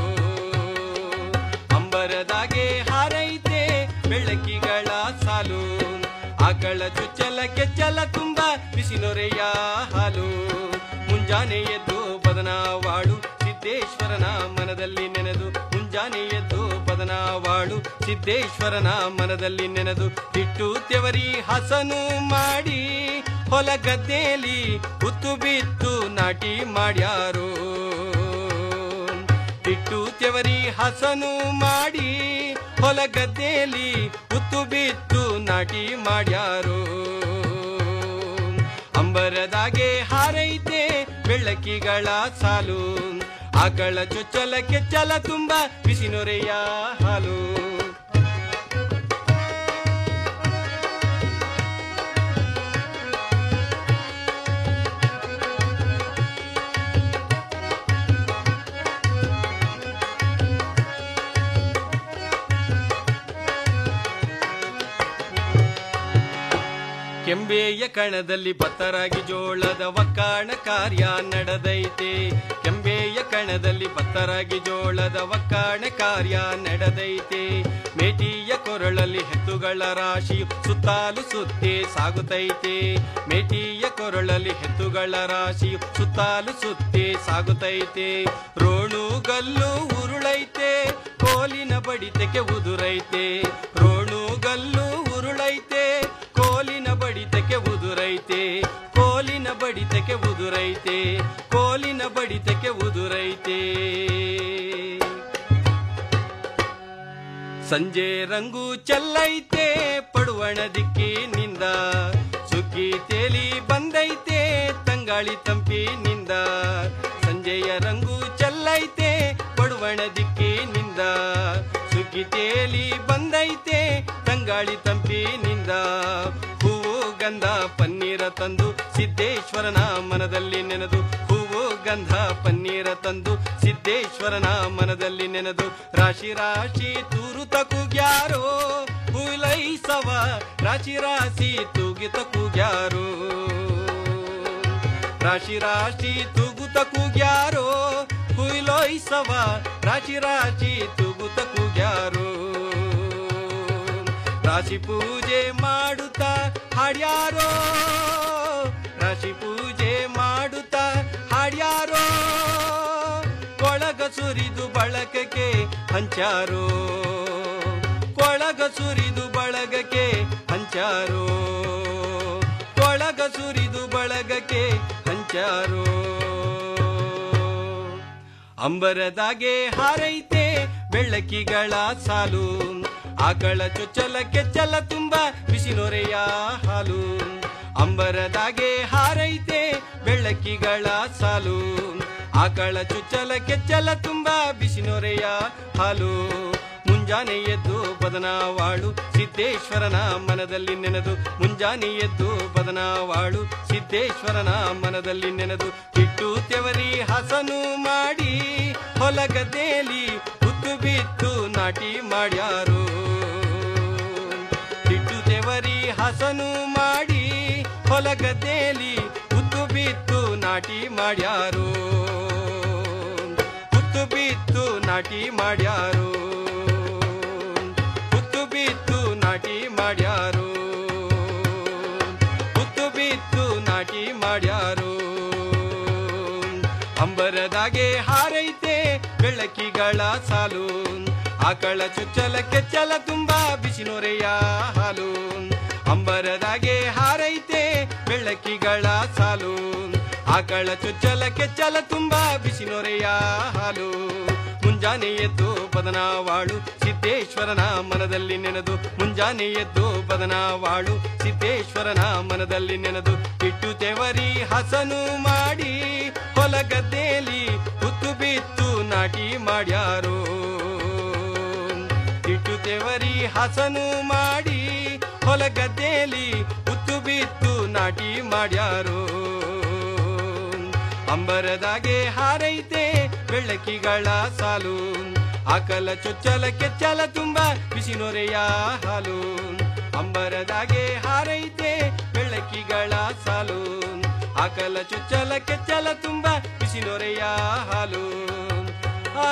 [SPEAKER 10] ಅಂಬರದಾಗೆ ಹಾರೈತೆ ಬೆಳಕಿಗಳ ಸಾಲು ಆಕಳ ಚುಚ್ಚಲ ಕೆಚ್ಚಲ ತುಂಬ ಬಿಸಿ ನೊರೆಯ ಹಾಲು ಮುಂಜಾನೆ ಎದ್ದು ಬದನಾವಾಳು ಸಿದ್ದೇಶ್ವರನ ಮನದಲ್ಲಿ ನೆನೆದು ಮುಂಜಾನೆ ಎದ್ದು ಬದನಾವಾಳು ಸಿದ್ದೇಶ್ವರನ ಮನದಲ್ಲಿ ನೆನೆದು ತಿಟ್ಟು ತೆವರಿ ಹಸನು ಮಾಡಿ ಹೊಲ ಗದ್ದೆಯಲ್ಲಿ ಹುತ್ತು ಬಿತ್ತು ನಾಟಿ ಮಾಡ್ಯಾರೋ ತಿಟ್ಟು ತೆವರಿ ಹಸನು ಮಾಡಿ ಹೊಲ ಗದ್ದೆಯಲ್ಲಿ ಹುತ್ತು ಬಿತ್ತು ನಾಟಿ ಮಾಡ್ಯಾರೋ ಅಂಬರದಾಗೆ ಹಾರೈತೆ ಬೆಳಕಿಗಳ ಸಾಲು ಆಕಳ ಚೊಚ್ಚಲ ಕೆಚ್ಚಲ ತುಂಬ ಬಿಸಿ ನೊರೆಯ ಹಾಲು ಕೆಂಬೆಯ ಕಣದಲ್ಲಿ ಬತ್ತರಾಗಿ ಜೋಳದ ಒಕ್ಕಾಣ ಕಾರ್ಯ ನಡೆದೈತೆ ಕೆಂಬೆಯ ಕಣದಲ್ಲಿ ಬತ್ತರಾಗಿ ಜೋಳದ ಒಕ್ಕಾಣ ಕಾರ್ಯ ನಡೆದೈತೆ ಮೇಟಿಯ ಕೊರಳಲ್ಲಿ ಹೆತ್ತುಗಳ ರಾಶಿ ಸುತ್ತಾಲು ಸುತ್ತಿ ಸಾಗುತ್ತೈತೆ ಮೇಟಿಯ ಕೊರಳಲ್ಲಿ ಹೆತ್ತುಗಳ ರಾಶಿ ಸುತ್ತಾಲು ಸುತ್ತಿ ಸಾಗುತ್ತೈತೆ ರೋಣು ಗಲ್ಲು ಉರುಳೈತೆ ಕೋಲಿನ ಬಡಿತಕ್ಕೆ ಉದುರೈತೆ ರೋಣು ಗಲ್ಲು ಉರುಳೈತೆ ಕೋಲಿನ ಬಡಿತಕ್ಕೆ ಉದುರೈತೆ ಕೋಲಿನ ಬಡಿತಕ್ಕೆ ಉದುರೈತೆ ಕೋಲಿನ ಬಡಿತಕ್ಕೆ ಉದುರೈತೆ ಸಂಜೆ ರಂಗು ಚೆಲ್ಲೈತೆ ಪಡುವಣ ದಿಕ್ಕಿನಿಂದ ಸುಗ್ಗಿ ತೇಲಿ ಬಂದೈತೆ ತಂಗಾಳಿ ತಂಪಿನಿಂದ ಸಂಜೆಯ ರಂಗು ಚೆಲ್ಲೈತೆ ಪಡುವಣ ದಿಕ್ಕಿನಿಂದ ಸುಗ್ಗಿ ತೇಲಿ ಬಂದೈತೆ ತಂಗಾಳಿ ತಂಪಿನಿಂದ ಹೂವು ಗಂಧ ಪನ್ನೀರ ತಂದು ಸಿದ್ದೇಶ್ವರನ ಮನದಲ್ಲಿ ನೆನೆದು ಹೂವು ಗಂಧ ಪನ್ನೀರ ತಂದು ಸಿದ್ದೇಶ್ವರನ ಮನದಲ್ಲಿ ನೆನೆದು ರಾಶಿ ರಾಶಿ ತೂರು ತಕುಗ್ಯಾರೋ ಹುಲೈಸವ ರಾಶಿ ರಾಶಿ ತೂಗಿತ ಕೂಗ್ಯಾರೋ ರಾಶಿ ರಾಶಿ ತೂಗುತ ಕೂಗ್ಯಾರೋ ಹುಯ್ಲೋಯ್ಸವ ರಾಶಿ ರಾಶಿ ತೂಗುತ ಕೂಗ್ಯಾರೋ ರಾಶಿ ಪೂಜೆ ಮಾಡುತ್ತಾ ಹಾಡ್ಯಾರೋ ರಾಶಿ ಪೂಜೆ ಮಾಡುತ್ತಾ ಹಾಡ್ಯಾರೋ ಕೊಳಗ ಸುರಿದು ಬಳಗಕ್ಕೆ ಹಂಚಾರೋ ಕೊಳಗ ಸುರಿದು ಬಳಗಕ್ಕೆ ಹಂಚಾರೋ ಕೊಳಗ ಸುರಿದು ಬಳಗಕ್ಕೆ ಹಂಚಾರೋ ಅಂಬರದಾಗೆ ಹಾರೈತೆ ಬೆಳ್ಳಕ್ಕಿಗಳ ಸಾಲು ಆಕಳ ಚೊಚ್ಚಲ ಕೆಚ್ಚಲ ತುಂಬ ಬಿಸಿನೊರೆಯ ಹಾಲು ಅಂಬರದಾಗೆ ಹಾರೈತೆ ಬೆಳ್ಳಕ್ಕಿಗಳ ಸಾಲು ಆಕಳ ಚುಚ್ಚಲ ಕೆಚ್ಚಲ ತುಂಬ ಬಿಸಿನೊರೆಯ ಹಾಲು ಮುಂಜಾನೆ ಎದ್ದು ಬದನಾವಾಳು ಸಿದ್ದೇಶ್ವರನ ಮನದಲ್ಲಿ ನೆನೆದು ಮುಂಜಾನೆ ಎದ್ದು ಬದನಾವಾಳು ಸಿದ್ದೇಶ್ವರನ ಮನದಲ್ಲಿ ನೆನೆದು ಇಟ್ಟು ತೆವರಿ ಹಸನು ಮಾಡಿ ಹೊಲಗದ್ದೇಲಿ ಹುತ್ತು ಬಿತ್ತು ನಾಟಿ ಮಾಡ್ಯಾರು ಇಟ್ಟು ತೆವರಿ ಹಸನು ಮಾಡಿ ಹೊಲಗದ್ದೇಲಿ ಹುತ್ತು ಬಿತ್ತು ನಾಟಿ ಮಾಡ್ಯಾರು ಹುತ್ತು ಬಿತ್ತು ನಾಟಿ ಮಾಡ್ಯಾರು ಹುತ್ತು ಬಿತ್ತು ನಾಟಿ ಮಾಡ್ಯಾರು ಹುತ್ತು ಬಿತ್ತು ನಾಟಿ ಮಾಡ್ಯಾರು ಅಂಬರದಾಗೆ ಹಾರೈತೆ ಬೆಳಕಿಗಳ ಸಾಲು ಆಕಳ ಚುಚ್ಚಲ ಕೆಚ್ಚಲ ತುಂಬ ಬಿಸಿನೊರೆಯ ಹಾಲು ಅಂಬರದಾಗೆ ಹಾರೈತೆ ಬೆಳಕಿಗಳ ಸಾಲು ಆಕಳ ಚುಚ್ಚಲ ಕೆಚ್ಚಲ ತುಂಬ ಬಿಸಿನೊರೆಯ ಹಾಲು ಮುಂಜಾನೆ ಎದ್ದು ಬದನಾವಾಳು ಸಿದ್ದೇಶ್ವರನ ಮನದಲ್ಲಿ ನೆನೆದು ಮುಂಜಾನೆ ಎದ್ದು ಬದನಾವಾಳು ಸಿದ್ದೇಶ್ವರನ ಮನದಲ್ಲಿ ನೆನೆದು ಇಟ್ಟು ತೆವರಿ ಹಸನು ಮಾಡಿ ಹೊಲಗದ್ದೇಲಿ ಹುತ್ತು ಬಿತ್ತು ನಾಟಿ ಮಾಡ್ಯಾರೋ ಇಟ್ಟು ತೆವರಿ ಹಸನು ಮಾಡಿ ಹೊಲಗದ್ದೇಲಿ ಹುತ್ತು ಬಿತ್ತು ನಾಟಿ ಮಾಡ್ಯಾರೋ ಅಂಬರದಾಗೆ ಹಾರೈತೆ ಬೆಳ್ಳಕ್ಕಿಗಳ ಸಾಲು ಆಕಲ ಚೊಚ್ಚಲ ಕೆಚ್ಚಲ ತುಂಬ ಬಿಸಿನೊರೆಯ ಹಾಲು ಅಂಬರದಾಗೆ ಹಾರೈತೆ ಬೆಳ್ಳಕ್ಕಿಗಳ ಸಾಲು ಆಕಲ ಚುಚ್ಚಲ ಕೆಚ್ಚಲ ತುಂಬ ಬಿಸಿನೊರೆಯ ಹಾಲು ಆ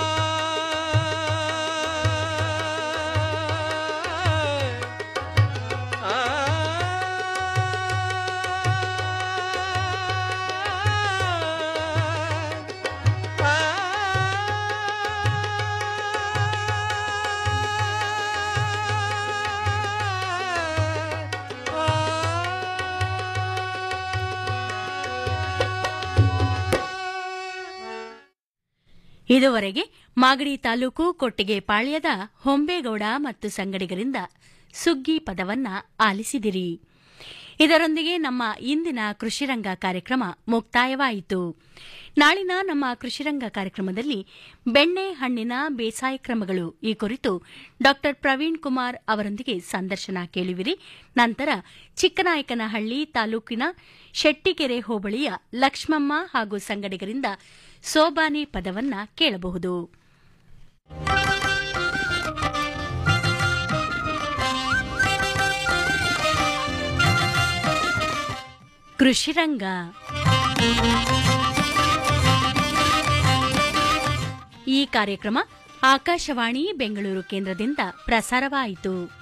[SPEAKER 6] ಇದುವರೆಗೆ ಮಾಗಡಿ ತಾಲೂಕು ಕೊಟ್ಟಿಗೆ ಪಾಳ್ಯದ ಹೊಂಬೇಗೌಡ ಮತ್ತು ಸಂಗಡಿಗರಿಂದ ಸುಗ್ಗಿ ಪದವನ್ನ ಆಲಿಸಿದಿರಿ ಇದರೊಂದಿಗೆ ನಮ್ಮ ಇಂದಿನ ಕೃಷಿರಂಗ ಕಾರ್ಯಕ್ರಮ ಮುಕ್ತಾಯವಾಯಿತು ನಾಳಿನ ನಮ್ಮ ಕೃಷಿರಂಗ ಕಾರ್ಯಕ್ರಮದಲ್ಲಿ ಬೆಣ್ಣೆ ಹಣ್ಣಿನ ಬೇಸಾಯ ಕ್ರಮಗಳು ಈ ಕುರಿತು ಡಾ ಪ್ರವೀಣ್ ಕುಮಾರ್ ಅವರೊಂದಿಗೆ ಸಂದರ್ಶನ ಕೇಳುವಿರಿ ನಂತರ ಚಿಕ್ಕನಾಯಕನಹಳ್ಳಿ ತಾಲೂಕಿನ ಶೆಟ್ಟಿಕೆರೆ ಹೋಬಳಿಯ ಲಕ್ಷ್ಮಮ್ಮ ಹಾಗೂ ಸಂಗಡಿಗರಿಂದ ಸೋಬಾನೆ ಪದವನ್ನ ಕೇಳಬಹುದು ಕೃಷಿರಂಗ ಈ ಕಾರ್ಯಕ್ರಮ ಆಕಾಶವಾಣಿ ಬೆಂಗಳೂರು ಕೇಂದ್ರದಿಂದ ಪ್ರಸಾರವಾಯಿತು